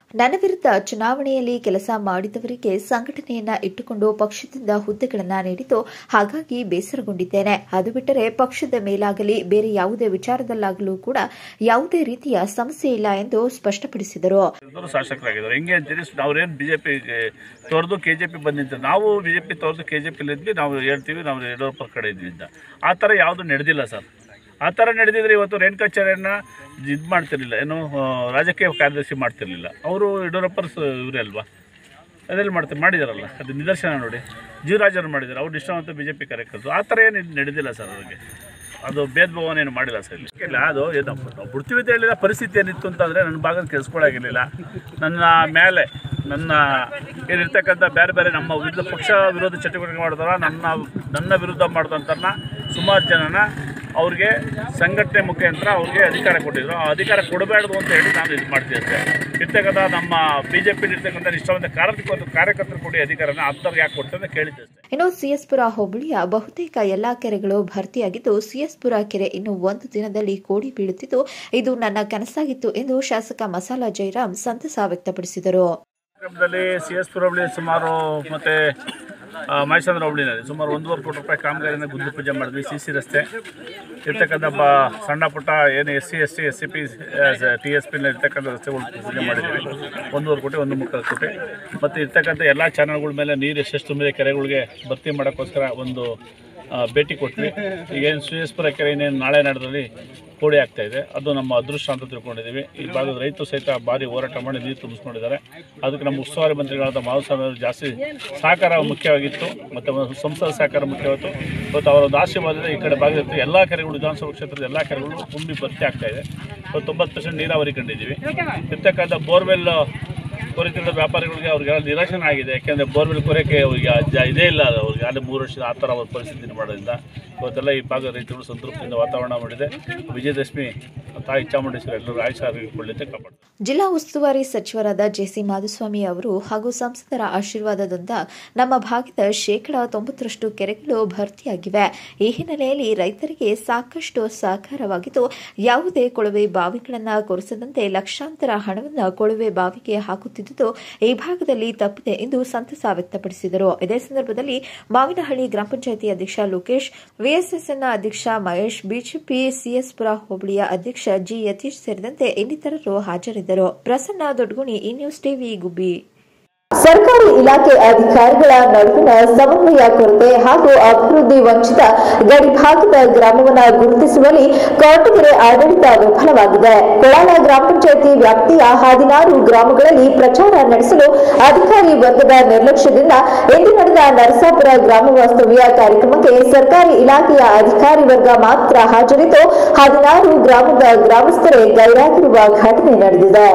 ನನ್ನ ವಿರುದ್ಧ ಚುನಾವಣೆಯಲ್ಲಿ ಕೆಲಸ ಮಾಡಿದವರಿಗೆ ಸಂಘಟನೆಯನ್ನ ಇಟ್ಟುಕೊಂಡು ಪಕ್ಷದಿಂದ ಹುದ್ದೆಗಳನ್ನ ನೀಡಿದ್ದು ಹಾಗಾಗಿ ಬೇಸರಗೊಂಡಿದ್ದೇನೆ ಅದು ಬಿಟ್ಟರೆ ಪಕ್ಷದ ಮೇಲಾಗಲಿ ಬೇರೆ ಯಾವುದೇ ವಿಚಾರದಲ್ಲಾಗಲೂ ಕೂಡ ಯಾವುದೇ ರೀತಿಯ ಸಮಸ್ಯೆ ಇಲ್ಲ ಎಂದು ಸ್ಪಷ್ಟಪಡಿಸಿದರು ಇಬ್ಬರು ಶಾಸಕರಾಗಿದ್ದಾರೆ ಹೆಂಗೆ ಅಂತೀರಿ ಅವ್ರೇನು ಬಿ ಜೆ ಪಿ ತೊರೆದು ಕೆ ಜೆ ಪಿ ಬಂದಿದ್ದು ನಾವು ಬಿ ಜೆ ಪಿ ತೊರೆದು ಕೆ ಜೆ ಪಿಲಿ ಇದ್ವಿ ನಾವು ಹೇಳ್ತೀವಿ ನಾವು ಯಡಿಯೂರಪ್ಪ ಕಡೆ ಇದ್ವಿ ಅಂತ ಆ ಥರ ಯಾವುದು ನಡೆದಿಲ್ಲ ಸರ್ ಆ ಥರ ನಡೆದಿದ್ರೆ ಇವತ್ತು ರೇಣುಕಾಚಾರ್ಯನ ಇದು ಮಾಡ್ತಿರ್ಲಿಲ್ಲ ಏನು ಆ, ರಾಜಕೀಯ ಕಾರ್ಯದರ್ಶಿ ಮಾಡ್ತಿರ್ಲಿಲ್ಲ ಅವರು ಯಡಿಯೂರಪ್ಪರ ಸ- ಇವರೇ ಅಲ್ವಾ ಅದೆಲ್ಲ ಮಾಡ್ತಾರೆ ಮಾಡಿದಾರಲ್ಲ ಅದು ನಿದರ್ಶನ ನೋಡಿ ಜೀವರಾಜರು ಮಾಡಿದ್ದಾರೆ ಅವ್ರು ನಿಷ್ಠಾವಂತ ಬಿ ಜೆ ಪಿ ಕಾರ್ಯಕರ್ತರು ಆ ಥರ ಏನು ನಡೆದಿಲ್ಲ ಸರ್ ಅವ್ರಿಗೆ ಅದು ಭೇದ ಭಾವನೆ ಏನು ಮಾಡಿಲ್ಲ ಸರ್ ಇಲ್ಲಿ ಇಲ್ಲ ಅದು ಏನು ನಾವು ಬಿಡ್ತೀವಿ ಅಂತ ಹೇಳಿದ ಪರಿಸ್ಥಿತಿ ಏನಿತ್ತು ಅಂತಂದರೆ ನನ್ನ ಭಾಗದ ಕೆಲ್ಸ್ಕೊಳಾಗಿರಲಿಲ್ಲ ನನ್ನ ಮೇಲೆ ನನ್ನ ಏನಿರ್ತಕ್ಕಂಥ ಬೇರೆ ಬೇರೆ ನಮ್ಮ ವಿರುದ್ಧ ಪಕ್ಷ ವಿರೋಧ ಚಟುವಟಿಕೆ ಮಾಡಿದಾರ ನನ್ನ ನನ್ನ ವಿರುದ್ಧ ಮಾಡಿದಂಥನ್ನ ಸುಮಾರು ಜನನ ಅವ್ರಿಗೆ ಸಂಘಟನೆ ಮುಖಾಂತರ ಅವ್ರಿಗೆ ಅಧಿಕಾರ ಕೊಟ್ಟಿದ್ರು ಆ ಅಧಿಕಾರ ಕೊಡಬಾರ್ದು ಅಂತ ಹೇಳಿ ನಾನು ಇದು ಮಾಡ್ತೀನಿ ಅಷ್ಟೇ ಇರ್ತಕ್ಕಂಥ ನಮ್ಮ ಬಿ ಜೆ ಪಿ ಇರ್ತಕ್ಕಂಥ ನಿಷ್ಠಾವಂತ ಕಾರ್ಯಕರ್ತರು ಕಾರ್ಯಕರ್ತರು ಕೊಡಿ ಅಧಿಕಾರನ ಅಂಥವ್ರಿಗೆ ಯಾಕೆ ಕೊಡ್ತಾರೆ ಅಂತ ಕೇಳಿದ್ದೆ ಅಷ್ಟೇ ಇನ್ನು ಸಿಎಸ್ಪುರ ಹೋಬಳಿಯ ಬಹುತೇಕ ಎಲ್ಲಾ ಕೆರೆಗಳು ಭರ್ತಿಯಾಗಿದ್ದು ಸಿಎಸ್ಪುರ ಕೆರೆ ಇನ್ನು ಒಂದು ದಿನದಲ್ಲಿ ಕೋಡಿ ಬೀಳುತ್ತಿದ್ದು ಇದು ನನ್ನ ಕನಸಾಗಿತ್ತು ಎಂದು ಶಾಸಕ ಮಸಾಲ ಜಯರಾಮ್ ಸಂತಸ ವ್ಯಕ್ತಪಡಿಸಿದರು ಕಾರ್ಯಕ್ರಮದಲ್ಲಿ ಸಿ ಎಸ್ ಪುರ ಹೋಬಳಿ ಸುಮಾರು ಮತ್ತು ಮೈಸಂದ್ರ ಹೋಬಳಿನಲ್ಲಿ ಸುಮಾರು ಒಂದೂವರೆ ಕೋಟಿ ರೂಪಾಯಿ ಕಾಮಗಾರಿನ ಗುದ್ದು ಪೂಜೆ ಮಾಡಿದ್ವಿ ಸಿ ಸಿ ರಸ್ತೆ ಇರ್ತಕ್ಕಂಥ ಬ ಸಣ್ಣ ಪುಟ್ಟ ಏನು S C S T S C P T S ಪಿನಲ್ಲಿ ಇರ್ತಕ್ಕಂಥ ರಸ್ತೆಗಳು ಪೂಜೆ ಮಾಡಿದ್ದೀವಿ ಒಂದೂವರೆ ಕೋಟಿ ಒಂದು ಮುಕ್ಕಾಲು ಕೋಟಿ ಮತ್ತು ಇರ್ತಕ್ಕಂಥ ಎಲ್ಲ ಚಾನಲ್ಗಳ ಮೇಲೆ ನೀರು ಎಷ್ಟೆಷ್ಟು ತುಂಬಿದೆ ಕೆರೆಗಳಿಗೆ ಭರ್ತಿ ಮಾಡೋಕ್ಕೋಸ್ಕರ ಒಂದು ಆ, ಭೇಟಿ ಕೊಟ್ವಿ ಈಗೇನು ಶ್ರೀಯಸ್ಪುರ ಕೆರೆ ಇನ್ನೇನು ನಾಳೆ ನಡೆದಲ್ಲಿ ಕೋಡಿ ಆಗ್ತಾ ಇದೆ ಅದು ನಮ್ಮ ಅದೃಷ್ಟ ಅಂತ ತಿಳ್ಕೊಂಡಿದ್ದೀವಿ ಈ ಭಾಗದ ರೈತರು ಸಹಿತ ಭಾರಿ ಹೋರಾಟ ಮಾಡಿ ನೀರು ತುಂಬಿಸ್ಕೊಂಡಿದ್ದಾರೆ ಅದಕ್ಕೆ ನಮ್ಮ ಉಸ್ತುವಾರಿ ಮಂತ್ರಿಗಳಾದ ಮಾಧುಸ್ವಾಮಿ ಅವರು ಜಾಸ್ತಿ ಸಹಕಾರ ಮುಖ್ಯವಾಗಿತ್ತು ಮತ್ತು ಒಂದು ಸಂಸದ ಸಹಕಾರ ಮುಖ್ಯವಾಗಿತ್ತು ಇವತ್ತು ಅವರ ಒಂದು ಆಶೀರ್ವಾದದಿಂದ ಈ ಕಡೆ ಭಾಗದ ಎಲ್ಲ ಕೆರೆಗಳು ವಿಧಾನಸಭಾ ಕ್ಷೇತ್ರದ ಎಲ್ಲ ಕೆರೆಗಳು ತುಂಬಿ ಭರ್ತಿ ಆಗ್ತಾ ಇದೆ ಇವತ್ತು ತೊಂಬತ್ತು ಪರ್ಸೆಂಟ್ ನೀರಾವರಿ ಕಂಡಿದ್ದೀವಿ ಇರ್ತಕ್ಕಂಥ ಬೋರ್ವೆಲ್ ಕೊರಿತಿದ್ದ ವ್ಯಾಪಾರಿಗಳಿಗೆ ಅವ್ರಿಗೆಲ್ಲ ನಿರಾಶನ ಆಗಿದೆ ಯಾಕೆಂದರೆ ಬೋರ್ವೆಲ್ ಕೊರೆಯೋಕ್ಕೆ ಅವ್ರಿಗೆ ಜ ಇದೇ ಇಲ್ಲ ಅದು ಅವ್ರಿಗೆ ಅಲ್ಲಿ ಮೂರು ವರ್ಷದ ಆ ಥರ ಅವ್ರ ಪರಿಸ್ಥಿತಿ ಮಾಡೋದ್ರಿಂದ ಇವತ್ತೆಲ್ಲ ಈ ಭಾಗದ ರೈತರು ಸಂತೃಪ್ತಿಯಿಂದ ವಾತಾವರಣ ಮಾಡಿದೆ ವಿಜಯದಶಮಿ ತಾಯಿ ಚಾಮುಂಡೇಶ್ವರಿ ಎಲ್ಲರೂ ಆಯುಷ ಆರೋಗ್ಯಗೊಳ್ಳಿದ್ದೆ ಕಾಪಾಡ್ತಾರೆ ಜಿಲ್ಲಾ ಉಸ್ತುವಾರಿ ಸಚಿವರಾದ ಜೆಸಿ ಮಾಧುಸ್ವಾಮಿ ಅವರು ಹಾಗೂ ಸಂಸದರ ಆಶೀರ್ವಾದದಿಂದ ನಮ್ಮ ಭಾಗದ ಶೇಕಡಾ ತೊಂಬತ್ತರಷ್ಟು ಕೆರೆಗಳು ಭರ್ತಿಯಾಗಿವೆ ಈ ಹಿನ್ನೆಲೆಯಲ್ಲಿ ರೈತರಿಗೆ ಸಾಕಷ್ಟು ಸಹಕಾರವಾಗಿದ್ದು ಯಾವುದೇ ಕೊಳವೆ ಬಾವಿಗಳನ್ನು ಕೊರೆಸದಂತೆ ಲಕ್ಷಾಂತರ ಹಣವನ್ನು ಕೊಳವೆ ಬಾವಿಗೆ ಹಾಕುತ್ತಿದ್ದುದು ಈ ಭಾಗದಲ್ಲಿ ತಪ್ಪಿದೆ ಎಂದು ಸಂತಸ ವ್ಯಕ್ತಪಡಿಸಿದರು ಇದೇ ಸಂದರ್ಭದಲ್ಲಿ ಮಾವಿನಹಳ್ಳಿ ಗ್ರಾಮ ಪಂಚಾಯಿತಿ ಅಧ್ಯಕ್ಷ ಲೋಕೇಶ್ ವಿಎಸ್ಎಸ್ಎನ್ನ ಅಧ್ಯಕ್ಷ ಮಹೇಶ್ ಬಿಜೆಪಿ ಸಿಎಸ್ಪುರ ಹೋಬಳಿಯ ಅಧ್ಯಕ್ಷ ಜಿ ಯತೀಶ್ ಸೇರಿದಂತೆ ಇನ್ನಿತರರು ಹಾಜರಿದ್ದರು ಪ್ರಸನ್ನ ದೊಡ್ಗುಣಿ ಈ ನ್ಯೂಸ್ ಟಿವಿ ಗುಬ್ಬಿ ಸರ್ಕಾರಿ ಇಲಾಖೆ ಅಧಿಕಾರಿಗಳ ನಡುವಿನ ಸಮನ್ವಯ ಕೊರತೆ ಹಾಗೂ ಅಭಿವೃದ್ಧಿ ವಂಚಿತ ಗಡಿಭಾಗದ ಗ್ರಾಮವನ್ನು ಗುರುತಿಸುವಲ್ಲಿ ಕೊರಟಗೆರೆ ಆಡಳಿತ ವಿಫಲವಾಗಿದೆ ಕೊಳಾಲ ಗ್ರಾಮ ಪಂಚಾಯಿತಿ ವ್ಯಾಪ್ತಿಯ ಹದಿನಾರು ಗ್ರಾಮಗಳಲ್ಲಿ ಪ್ರಚಾರ ನಡೆಸಲು ಅಧಿಕಾರಿ ವರ್ಗದ ನಿರ್ಲಕ್ಷ್ಯದಿಂದ ಇಂದು ನಡೆದ ನರಸಾಪುರ ಗ್ರಾಮ ವಾಸ್ತವ್ಯ ಕಾರ್ಯಕ್ರಮಕ್ಕೆ ಸರ್ಕಾರಿ ಇಲಾಖೆಯ ಅಧಿಕಾರಿ ವರ್ಗ ಮಾತ್ರ ಹಾಜರಿದ್ದು ಹದಿನಾರು ಗ್ರಾಮದ ಗ್ರಾಮಸ್ಥರೇ ಗೈರಾಗಿರುವ ಘಟನೆ ನಡೆದಿದೆ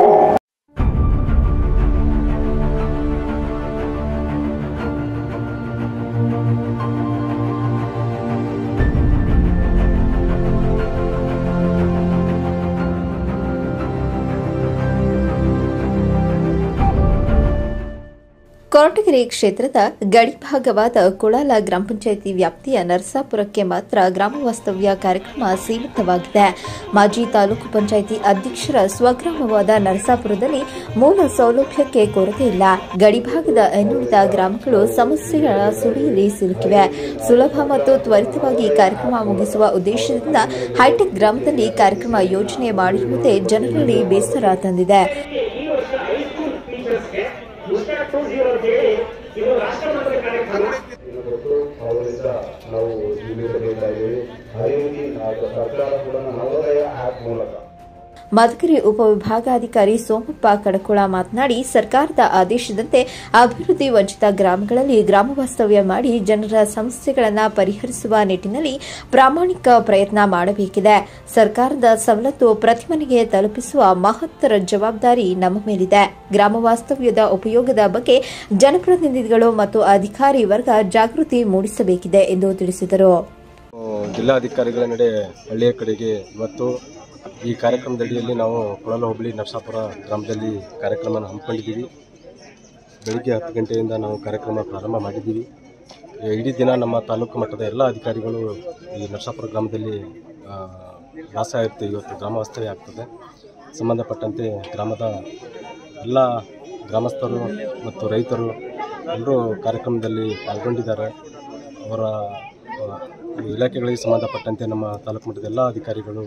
ಕೊರಟಗೆರೆ ಕ್ಷೇತ್ರದ ಗಡಿಭಾಗವಾದ ಕುಳಾಲ ಗ್ರಾಮ ಪಂಚಾಯಿತಿ ವ್ಯಾಪ್ತಿಯ ನರಸಾಪುರಕ್ಕೆ ಮಾತ್ರ ಗ್ರಾಮ ವಾಸ್ತವ್ಯ ಕಾರ್ಯಕ್ರಮ ಸೀಮಿತವಾಗಿದೆ ಮಾಜಿ ತಾಲೂಕು ಪಂಚಾಯಿತಿ ಅಧ್ಯಕ್ಷರ ಸ್ವಗ್ರಾಮವಾದ ನರಸಾಪುರದಲ್ಲಿ ಮೂಲ ಸೌಲಭ್ಯಕ್ಕೆ ಕೊರತೆ ಇಲ್ಲ ಗಡಿಭಾಗದ ಇನ್ನುಳಿದ ಗ್ರಾಮಗಳು ಸಮಸ್ಯೆಗಳ ಸುಳಿಯಲ್ಲಿ ಸಿಲುಕಿವೆ ಸುಲಭ ಮತ್ತು ತ್ವರಿತವಾಗಿ ಕಾರ್ಯಕ್ರಮ ಮುಗಿಸುವ ಉದ್ದೇಶದಿಂದ ಹೈಟೆಕ್ ಗ್ರಾಮದಲ್ಲಿ ಕಾರ್ಯಕ್ರಮ ಯೋಜನೆ ಮಾಡಿರುವುದೇ ಜನರಲ್ಲಿ ಬೇಸರ ತಂದಿದೆ ಅವರಿಂದ ನಾವು ನಿರ್ಮಿಸಬೇಕಾಗಿದೆ ಅದೇ ರೀತಿ ನಾವು ಸರ್ಕಾರ ಕೂಡ ನವೋದಯ ಆ್ಯಪ್ ಮೂಲಕ ಮಧುಗಿರಿ ಉಪವಿಭಾಗಾಧಿಕಾರಿ ಸೋಮಪ್ಪ ಕಡಕೋಳ ಮಾತನಾಡಿ ಸರ್ಕಾರದ ಆದೇಶದಂತೆ ಅಭಿವೃದ್ಧಿ ವಂಚಿತ ಗ್ರಾಮಗಳಲ್ಲಿ ಗ್ರಾಮ ವಾಸ್ತವ್ಯ ಮಾಡಿ ಜನರ ಸಮಸ್ಯೆಗಳನ್ನು ಪರಿಹರಿಸುವ ನಿಟ್ಟಿನಲ್ಲಿ ಪ್ರಾಮಾಣಿಕ ಪ್ರಯತ್ನ ಮಾಡಬೇಕಿದೆ ಸರ್ಕಾರದ ಸವಲತ್ತು ಪ್ರತಿ ಮನೆಗೆ ತಲುಪಿಸುವ ಮಹತ್ತರ ಜವಾಬ್ದಾರಿ ನಮ್ಮ ಮೇಲಿದೆ ಗ್ರಾಮ ವಾಸ್ತವ್ಯದ ಉಪಯೋಗದ ಬಗ್ಗೆ ಜನಪ್ರತಿನಿಧಿಗಳು ಮತ್ತು ಅಧಿಕಾರಿ ವರ್ಗ ಜಾಗೃತಿ ಮೂಡಿಸಬೇಕಿದೆ ಎಂದು ತಿಳಿಸಿದರು ಜಿಲ್ಲಾಧಿಕಾರಿಗಳ ನಡೆ ಹಳ್ಳಿಯ ಕಡೆಗೆ ಇವತ್ತು ಈ ಕಾರ್ಯಕ್ರಮದಡಿಯಲ್ಲಿ ನಾವು ಕೊಳಲ ಹೋಬಳಿ ನರಸಾಪುರ ಗ್ರಾಮದಲ್ಲಿ ಕಾರ್ಯಕ್ರಮನ ಹಮ್ಮಿಕೊಂಡಿದ್ದೀವಿ ಬೆಳಿಗ್ಗೆ ಹತ್ತು ಗಂಟೆಯಿಂದ ನಾವು ಕಾರ್ಯಕ್ರಮ ಪ್ರಾರಂಭ ಮಾಡಿದ್ದೀವಿ ಈ ಇಡೀ ದಿನ ನಮ್ಮ ತಾಲೂಕು ಮಟ್ಟದ ಎಲ್ಲ ಅಧಿಕಾರಿಗಳು ಈ ನರಸಾಪುರ ಗ್ರಾಮದಲ್ಲಿ ಆ, ವಾಸ ಇರ್ತೀವಿ ಇವತ್ತು ಗ್ರಾಮ ವಾಸ್ತವ್ಯ ಆಗ್ತದೆ ಸಂಬಂಧಪಟ್ಟಂತೆ ಗ್ರಾಮದ ಎಲ್ಲ ಗ್ರಾಮಸ್ಥರು ಮತ್ತು ರೈತರು ಎಲ್ಲರೂ ಕಾರ್ಯಕ್ರಮದಲ್ಲಿ ಪಾಲ್ಗೊಂಡಿದ್ದಾರೆ ಅವರ ಆ, ಇಲಾಖೆಗಳಿಗೆ ಸಂಬಂಧಪಟ್ಟಂತೆ ನಮ್ಮ ತಾಲೂಕು ಮಟ್ಟದ ಎಲ್ಲ ಅಧಿಕಾರಿಗಳು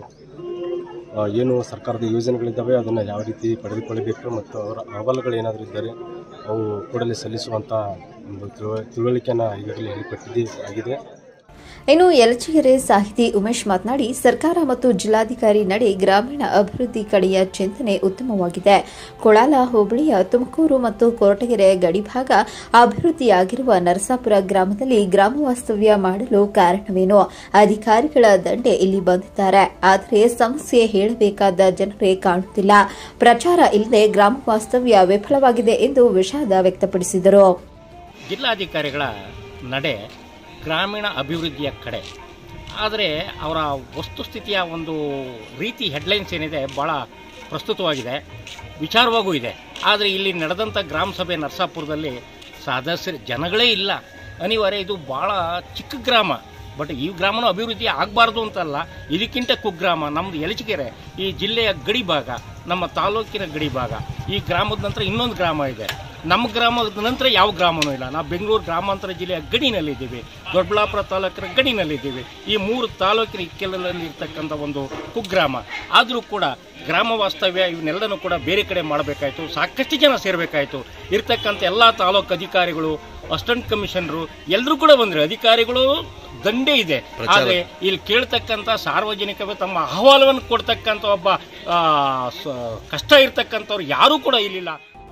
ಆ, ಏನು ಸರ್ಕಾರದ ಯೋಜನೆಗಳಿದ್ದಾವೆ ಅದನ್ನು ಯಾವ ರೀತಿ ಪಡೆದುಕೊಳ್ಳಬೇಕು ಮತ್ತು ಅವರ ಅಹವಾಲುಗಳು ಏನಾದರೂ ಇದ್ದರೆ ಅವು ಕೂಡಲೇ ಸಲ್ಲಿಸುವಂಥ ಒಂದು ತಿಳುವ ತಿಳುವಳಿಕೆಯನ್ನು ಈಗಾಗಲೇ ಹೇಳಿಕೊಟ್ಟಿದ್ದೇ ಆಗಿದೆ ಇನ್ನು ಯಲಚಿಗೆರೆ ಸಾಹಿತಿ ಉಮೇಶ್ ಮಾತನಾಡಿ ಸರ್ಕಾರ ಮತ್ತು ಜಿಲ್ಲಾಧಿಕಾರಿ ನಡೆ ಗ್ರಾಮೀಣ ಅಭಿವೃದ್ಧಿ ಕಡೆಯ ಚಿಂತನೆ ಉತ್ತಮವಾಗಿದೆ ಕೊಳಾಲ ಹೋಬಳಿಯ ತುಮಕೂರು ಮತ್ತು ಕೊರಟಗೆರೆ ಗಡಿಭಾಗ ಅಭಿವೃದ್ಧಿಯಾಗಿರುವ ನರಸಾಪುರ ಗ್ರಾಮದಲ್ಲಿ ಗ್ರಾಮ ವಾಸ್ತವ್ಯ ಮಾಡಲು ಕಾರಣವೇನು ಅಧಿಕಾರಿಗಳ ದಂಡೆ ಇಲ್ಲಿ ಬಂದಿದ್ದಾರೆ ಆದರೆ ಸಮಸ್ಯೆ ಹೇಳಬೇಕಾದ ಜನರೇ ಕಾಣುತ್ತಿಲ್ಲ ಪ್ರಚಾರ ಇಲ್ಲದೆ ಗ್ರಾಮ ವಾಸ್ತವ್ಯ ವಿಫಲವಾಗಿದೆ ಎಂದು ವಿಷಾದ ವ್ಯಕ್ತಪಡಿಸಿದರು ಜಿಲ್ಲಾಧಿಕಾರಿಗಳ ನಡೆ ಗ್ರಾಮೀಣ ಅಭಿವೃದ್ಧಿಯ ಕಡೆ ಆದರೆ ಅವರ ವಸ್ತುಸ್ಥಿತಿಯ ಒಂದು ರೀತಿ ಹೆಡ್ಲೈನ್ಸ್ ಏನಿದೆ ಭಾಳ ಪ್ರಸ್ತುತವಾಗಿದೆ ವಿಚಾರವಾಗೂ ಇದೆ ಆದರೆ ಇಲ್ಲಿ ನಡೆದಂಥ ಗ್ರಾಮ ಸಭೆ ನರಸಾಪುರದಲ್ಲಿ ಸದಸ್ಯರು ಜನಗಳೇ ಇಲ್ಲ ಅನಿವಾರ್ಯ ಇದು ಭಾಳ ಚಿಕ್ಕ ಗ್ರಾಮ ಬಟ್ ಈ ಗ್ರಾಮನೂ ಅಭಿವೃದ್ಧಿ ಆಗಬಾರ್ದು ಅಂತಲ್ಲ ಇದಕ್ಕಿಂತ ಕುಗ್ರಾಮ ನಮ್ಮದು ಯಲಚಿಗೆರೆ ಈ ಜಿಲ್ಲೆಯ ಗಡಿ ಭಾಗ ನಮ್ಮ ತಾಲೂಕಿನ ಗಡಿ ಭಾಗ ಈ ಗ್ರಾಮದ ನಂತರ ಇನ್ನೊಂದು ಗ್ರಾಮ ಇದೆ ನಮ್ಮ ಗ್ರಾಮದ ನಂತರ ಯಾವ ಗ್ರಾಮನೂ ಇಲ್ಲ ನಾವು ಬೆಂಗಳೂರು ಗ್ರಾಮಾಂತರ ಜಿಲ್ಲೆಯ ಗಡಿನಲ್ಲಿದ್ದೀವಿ ದೊಡ್ಡಬಳ್ಳಾಪುರ ತಾಲೂಕಿನ ಗಡಿನಲ್ಲಿದ್ದೀವಿ ಈ ಮೂರು ತಾಲೂಕಿನ ಇಕ್ಕೆಲಲ್ಲಿ ಇರ್ತಕ್ಕಂಥ ಒಂದು ಕುಗ್ರಾಮ ಆದರೂ ಕೂಡ ಗ್ರಾಮ ವಾಸ್ತವ್ಯ ಇವನ್ನೆಲ್ಲನೂ ಕೂಡ ಬೇರೆ ಕಡೆ ಮಾಡಬೇಕಾಯಿತು ಸಾಕಷ್ಟು ಜನ ಸೇರಬೇಕಾಯಿತು ಇರ್ತಕ್ಕಂಥ ಎಲ್ಲ ತಾಲೂಕು ಅಧಿಕಾರಿಗಳು ಅಸಿಸ್ಟೆಂಟ್ ಕಮಿಷನರು ಎಲ್ಲರೂ ಕೂಡ ಬಂದರು ಅಧಿಕಾರಿಗಳು ದಂಡೆ ಇದೆ ಆದರೆ ಇಲ್ಲಿ ಕೇಳ್ತಕ್ಕಂಥ ಸಾರ್ವಜನಿಕವೇ ತಮ್ಮ ಅಹವಾಲವನ್ನು ಕೊಡ್ತಕ್ಕಂಥ ಒಬ್ಬ ಆ, ಸ- ಕಷ್ಟ ಇರ್ತಕ್ಕಂಥವ್ರು ಯಾರೂ ಕೂಡ ಇಲ್ಲಿಲ್ಲ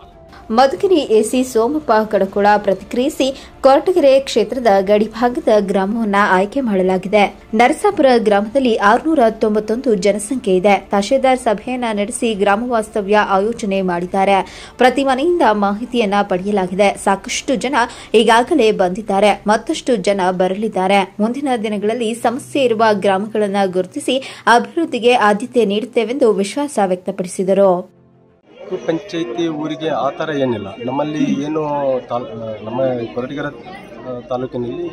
ಮಧುಗಿರಿ ಎಸಿ ಸೋಮಪ್ಪ ಕಡಕುಳ ಪ್ರತಿಕ್ರಿಯಿಸಿ ಕೊರಟಗೆರೆ ಕ್ಷೇತ್ರದ ಗಡಿಭಾಗದ ಗ್ರಾಮವನ್ನ ಆಯ್ಕೆ ಮಾಡಲಾಗಿದೆ ನರಸಾಪುರ ಗ್ರಾಮದಲ್ಲಿ ಆರುನೂರ ತೊಂಬತ್ತೊಂದು ಜನಸಂಖ್ಯೆ ಇದೆ ತಹಶೀಲ್ದಾರ್ ಸಭೆಯನ್ನ ನಡೆಸಿ ಗ್ರಾಮ ವಾಸ್ತವ್ಯ ಆಯೋಜನೆ ಮಾಡಿದ್ದಾರೆ ಪ್ರತಿ ಮನೆಯಿಂದ ಮಾಹಿತಿಯನ್ನ ಪಡೆಯಲಾಗಿದೆ ಸಾಕಷ್ಟು ಜನ ಈಗಾಗಲೇ ಬಂದಿದ್ದಾರೆ ಮತ್ತಷ್ಟು ಜನ ಬರಲಿದ್ದಾರೆ ಮುಂದಿನ ದಿನಗಳಲ್ಲಿ ಸಮಸ್ಯೆ ಇರುವ ಗ್ರಾಮಗಳನ್ನು ಗುರುತಿಸಿ ಅಭಿವೃದ್ಧಿಗೆ ಆದ್ಯತೆ ನೀಡುತ್ತೇವೆಂದು ವಿಶ್ವಾಸ ವ್ಯಕ್ತಪಡಿಸಿದರು ತಾಲೂಕು ಪಂಚಾಯಿತಿ ಊರಿಗೆ ಆ ಥರ ಏನಿಲ್ಲ ನಮ್ಮಲ್ಲಿ ಏನು ತಾಲ್ ನಮ್ಮ ಕೊರಟಗೆರೆ ಆ, ತಾಲೂಕಿನಲ್ಲಿ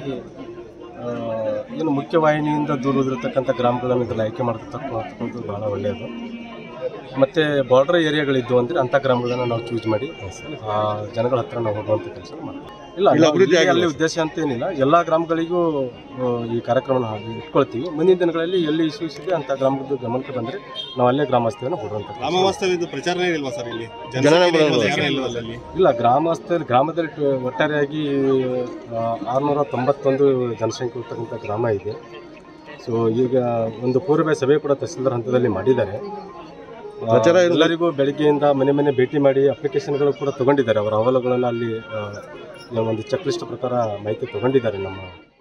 ಆ, ಏನು ಮುಖ್ಯವಾಹಿನಿಯಿಂದ ದೂರದಿರತಕ್ಕಂಥ ಗ್ರಾಮಗಳನ್ನು ಇದರಲ್ಲಿ ಆಯ್ಕೆ ಮಾಡ್ತಕ್ಕಂಥದ್ದು ಬಹಳ ಒಳ್ಳೆಯದು ಮತ್ತು ಬಾರ್ಡರ್ ಏರಿಯಾಗಳಿದ್ದು ಅಂದರೆ ಅಂಥ ಗ್ರಾಮಗಳನ್ನು ನಾವು ಚೂಸ್ ಮಾಡಿ ಆ ಜನಗಳ ಹತ್ರ ನಾವು ಹೋಗುವಂಥ ಕೆಲಸ ಮಾಡ್ತೀವಿ ಇಲ್ಲ ಇಲ್ಲ, ನಾವು ಅಭಿವೃದ್ಧಿ ಇಲ್ಲಿ ಆಗಿಲ್ಲ. ಅಲ್ಲಿ ಉದ್ದೇಶ ಅಂತ ಏನಿಲ್ಲ ಎಲ್ಲ ಗ್ರಾಮಗಳಿಗೂ ಆ, ಈ ಕಾರ್ಯಕ್ರಮನ ಇಟ್ಕೊಳ್ತೀವಿ ಮುಂದಿನ ದಿನಗಳಲ್ಲಿ ಎಲ್ಲಿ ಇಶ್ಯೂಸ್ ಇದೆ ಅಂಥ ಗ್ರಾಮದ ಗಮನಕ್ಕೆ ಬಂದರೆ ನಾವು ಅಲ್ಲೇ ಗ್ರಾಮಸ್ಥರನ್ನು ಕೊಡುವಂಥ ಕೆಲಸ ಗ್ರಾಮ ವಾಸ್ತವ್ಯದ ಪ್ರಚಾರನೇ ಇಲ್ವಾ ಸರ್ ಇಲ್ಲಿ ಜನನೇ ಜನಸಂಖ್ಯೆ ಬರೋದು. ಯಾರೂ ಇಲ್ವಾ ಅಲ್ಲಿ ಇಲ್ಲ ಗ್ರಾಮಸ್ಥರು ಗ್ರಾಮದಲ್ಲಿ ಟ- ಒಟ್ಟಾರೆಯಾಗಿ ಆರುನೂರ ತೊಂಬತ್ತೊಂದು ಜನಸಂಖ್ಯೆ ಇರ್ತಕ್ಕಂಥ ಗ್ರಾಮ ಇದೆ ಸೊ ಈಗ ಒಂದು ಪೂರ್ವ ಸಭೆ ಕೂಡ ತಹಸೀಲ್ದಾರ್ ಹಂತದಲ್ಲಿ ಮಾಡಿದ್ದಾರೆ ಆ, ಪ್ರಚಾರ ಇರೋದು- ಎಲ್ಲರಿಗೂ ಬೆಳಿಗ್ಗೆಯಿಂದ ಮನೆ ಮನೆ ಭೇಟಿ ಮಾಡಿ ಅಪ್ಲಿಕೇಶನ್ಗಳು ಕೂಡ ತಗೊಂಡಿದ್ದಾರೆ ಅವರ ಅಹವಾಲುಗಳನ್ನು ಅಲ್ಲಿ ಆ, ಒಂದು ಚೆಕ್ ಲಿಸ್ಟ್ ಪ್ರಕಾರ ಮಾಹಿತಿ ತಗೊಂಡಿದ್ದಾರೆ ನಮ್ಮ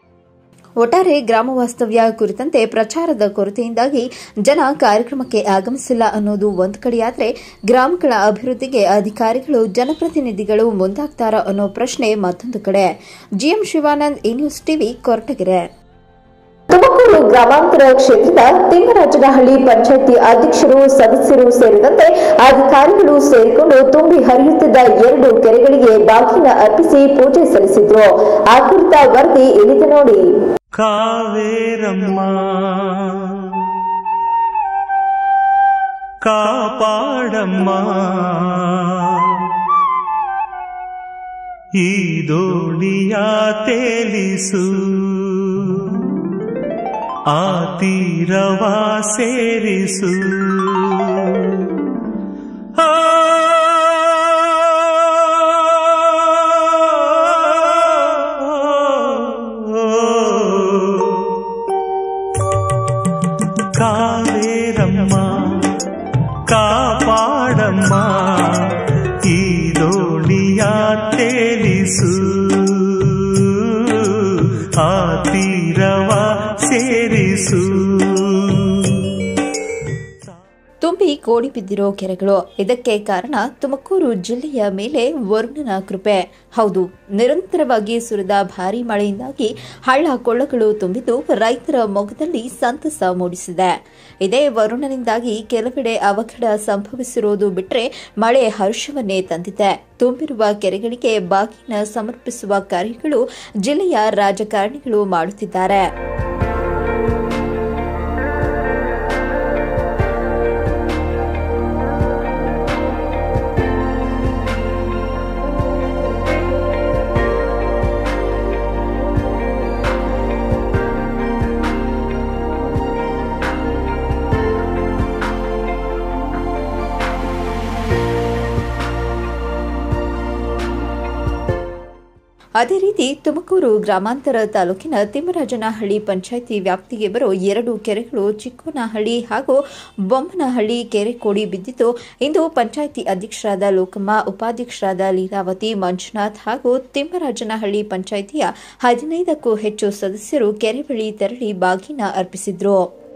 ಒಟ್ಟಾರೆ ಗ್ರಾಮ ವಾಸ್ತವ್ಯ ಕುರಿತಂತೆ ಪ್ರಚಾರದ ಕೊರತೆಯಿಂದಾಗಿ ಜನ ಕಾರ್ಯಕ್ರಮಕ್ಕೆ ಆಗಮಿಸಿಲ್ಲ ಅನ್ನೋದು ಒಂದು ಕಡೆಯಾದರೆ ಗ್ರಾಮಗಳ ಅಭಿವೃದ್ಧಿಗೆ ಅಧಿಕಾರಿಗಳು ಜನಪ್ರತಿನಿಧಿಗಳು ಮುಂದಾಗ್ತಾರಾ ಅನ್ನೋ ಪ್ರಶ್ನೆ ಮತ್ತೊಂದು ಕಡೆ ಜಿಎಂ ಶಿವಾನಂದ್ ಈ ನ್ಯೂಸ್ ಟಿವಿ ಕೊರಟಗೆರೆ ತುಮಕೂರು ಗ್ರಾಮಾಂತರ ಕ್ಷೇತ್ರದ ತಿಮ್ಮರಾಜನಹಳ್ಳಿ ಪಂಚಾಯಿತಿ ಅಧ್ಯಕ್ಷರು ಸದಸ್ಯರು ಸೇರಿದಂತೆ ಅಧಿಕಾರಿಗಳು ಸೇರಿಕೊಂಡು ತುಂಬಿ ಹರಿಯುತ್ತಿದ್ದ ಎರಡು ಕೆರೆಗಳಿಗೆ ಬಾಗಿನ ಅರ್ಪಿಸಿ ಪೂಜೆ ಸಲ್ಲಿಸಿದ್ರು ಆ ಕುರಿತ ವರದಿ ಇಳಿದು ನೋಡಿ ಕಾವೇರಮ್ಮ ಕಾಪಾಡಮ್ಮ ಈ ದೋಣಿಯ ತೇಲಿಸು ಆ ತೀರವ ಸೇರಿಸು ಆ ಕಾವೇರಮ್ಮ ಕಾಪಾಡಮ್ಮ ಈ ದೋಣಿಯ ತೇಲಿಸು ಆ ತೀರವ ಸೇರಿಸು ತುಂಬಿ ಕೋಡಿ ಬಿದ್ದಿರೋ ಕೆರೆಗಳು ಇದಕ್ಕೆ ಕಾರಣ ತುಮಕೂರು ಜಿಲ್ಲೆಯ ಮೇಲೆ ವರುಣನ ಕೃಪೆ ಹೌದು ನಿರಂತರವಾಗಿ ಸುರಿದ ಭಾರೀ ಮಳೆಯಿಂದಾಗಿ ಹಳ್ಳ ಕೊಳ್ಳಗಳು ತುಂಬಿದ್ದು ರೈತರ ಮೊಗದಲ್ಲಿ ಸಂತಸ ಮೂಡಿಸಿದೆ ಇದೇ ವರುಣನಿಂದಾಗಿ ಕೆಲವೆಡೆ ಅವಘಡ ಸಂಭವಿಸಿರುವುದು ಬಿಟ್ಟರೆ ಮಳೆ ಹರ್ಷವನ್ನೇ ತಂದಿದೆ ತುಂಬಿರುವ ಕೆರೆಗಳಿಗೆ ಬಾಗಿನ ಸಮರ್ಪಿಸುವ ಕಾರ್ಯಗಳು ಜಿಲ್ಲೆಯ ರಾಜಕಾರಣಿಗಳು ಮಾಡುತ್ತಿದ್ದಾರೆ ಅದೇ ರೀತಿ ತುಮಕೂರು ಗ್ರಾಮಾಂತರ ತಾಲೂಕಿನ ತಿಮ್ಮರಾಜನಹಳ್ಳಿ ಪಂಚಾಯಿತಿ ವ್ಯಾಪ್ತಿಗೆ ಬರೋ ಎರಡು ಕೆರೆಗಳು ಚಿಕ್ಕೋನಹಳ್ಳಿ ಹಾಗೂ ಬೊಮ್ಮನಹಳ್ಳಿ ಕೆರೆ ಕೋಡಿ ಬಿದ್ದಿದ್ದು ಇಂದು ಪಂಚಾಯಿತಿ ಅಧ್ಯಕ್ಷರಾದ ಲೋಕಮ್ಮ ಉಪಾಧ್ಯಕ್ಷರಾದ ಲೀಲಾವತಿ ಮಂಜುನಾಥ್ ಹಾಗೂ ತಿಮ್ಮರಾಜನಹಳ್ಳಿ ಪಂಚಾಯಿತಿಯ ಹದಿನೈದಕ್ಕೂ ಹೆಚ್ಚು ಸದಸ್ಯರು ಕೆರೆ ಬಳಿ ತೆರಳಿ ಬಾಗಿನ ಅರ್ಪಿಸಿದ್ರು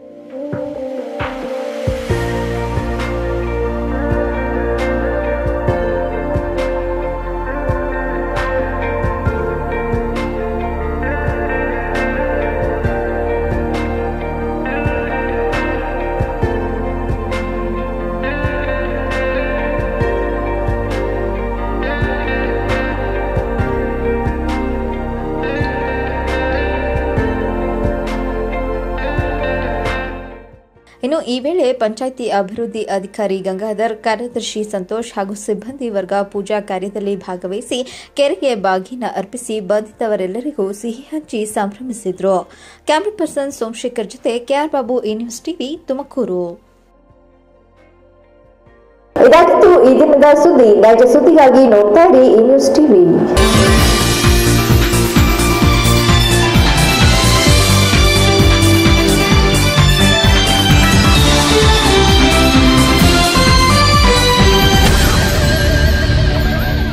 ಇನ್ನು ಈ ವೇಳೆ ಪಂಚಾಯಿತಿ ಅಭಿವೃದ್ಧಿ ಅಧಿಕಾರಿ ಗಂಗಾಧರ್ ಕಾರ್ಯದರ್ಶಿ ಸಂತೋಷ್ ಹಾಗೂ ಸಿಬ್ಬಂದಿ ವರ್ಗ ಪೂಜಾ ಕಾರ್ಯದಲ್ಲಿ ಭಾಗವಹಿಸಿ ಕೆರೆಗೆ ಬಾಗಿನ ಅರ್ಪಿಸಿ ಬಂಧಿತವರೆಲ್ಲರಿಗೂ ಸಿಹಿ ಹಂಚಿ ಸಂಭ್ರಮಿಸಿದ್ರು ಕ್ಯಾಮ್ರಾ ಪರ್ಸನ್ ಸೋಮಶೇಖರ್ ಜೊತೆ ಕೆಆರ್ ಬಾಬು ಈ ನ್ಯೂಸ್ ಟಿವಿ ತುಮಕೂರು ಇದಾಗಿತ್ತು ಈ ದಿನದ ಸುದ್ದಿ ನೈಜ ಸುದ್ದಿಗಾಗಿ ನೋಡ್ತಾ ಇರಿ ಈ ನ್ಯೂಸ್ ಟಿವಿ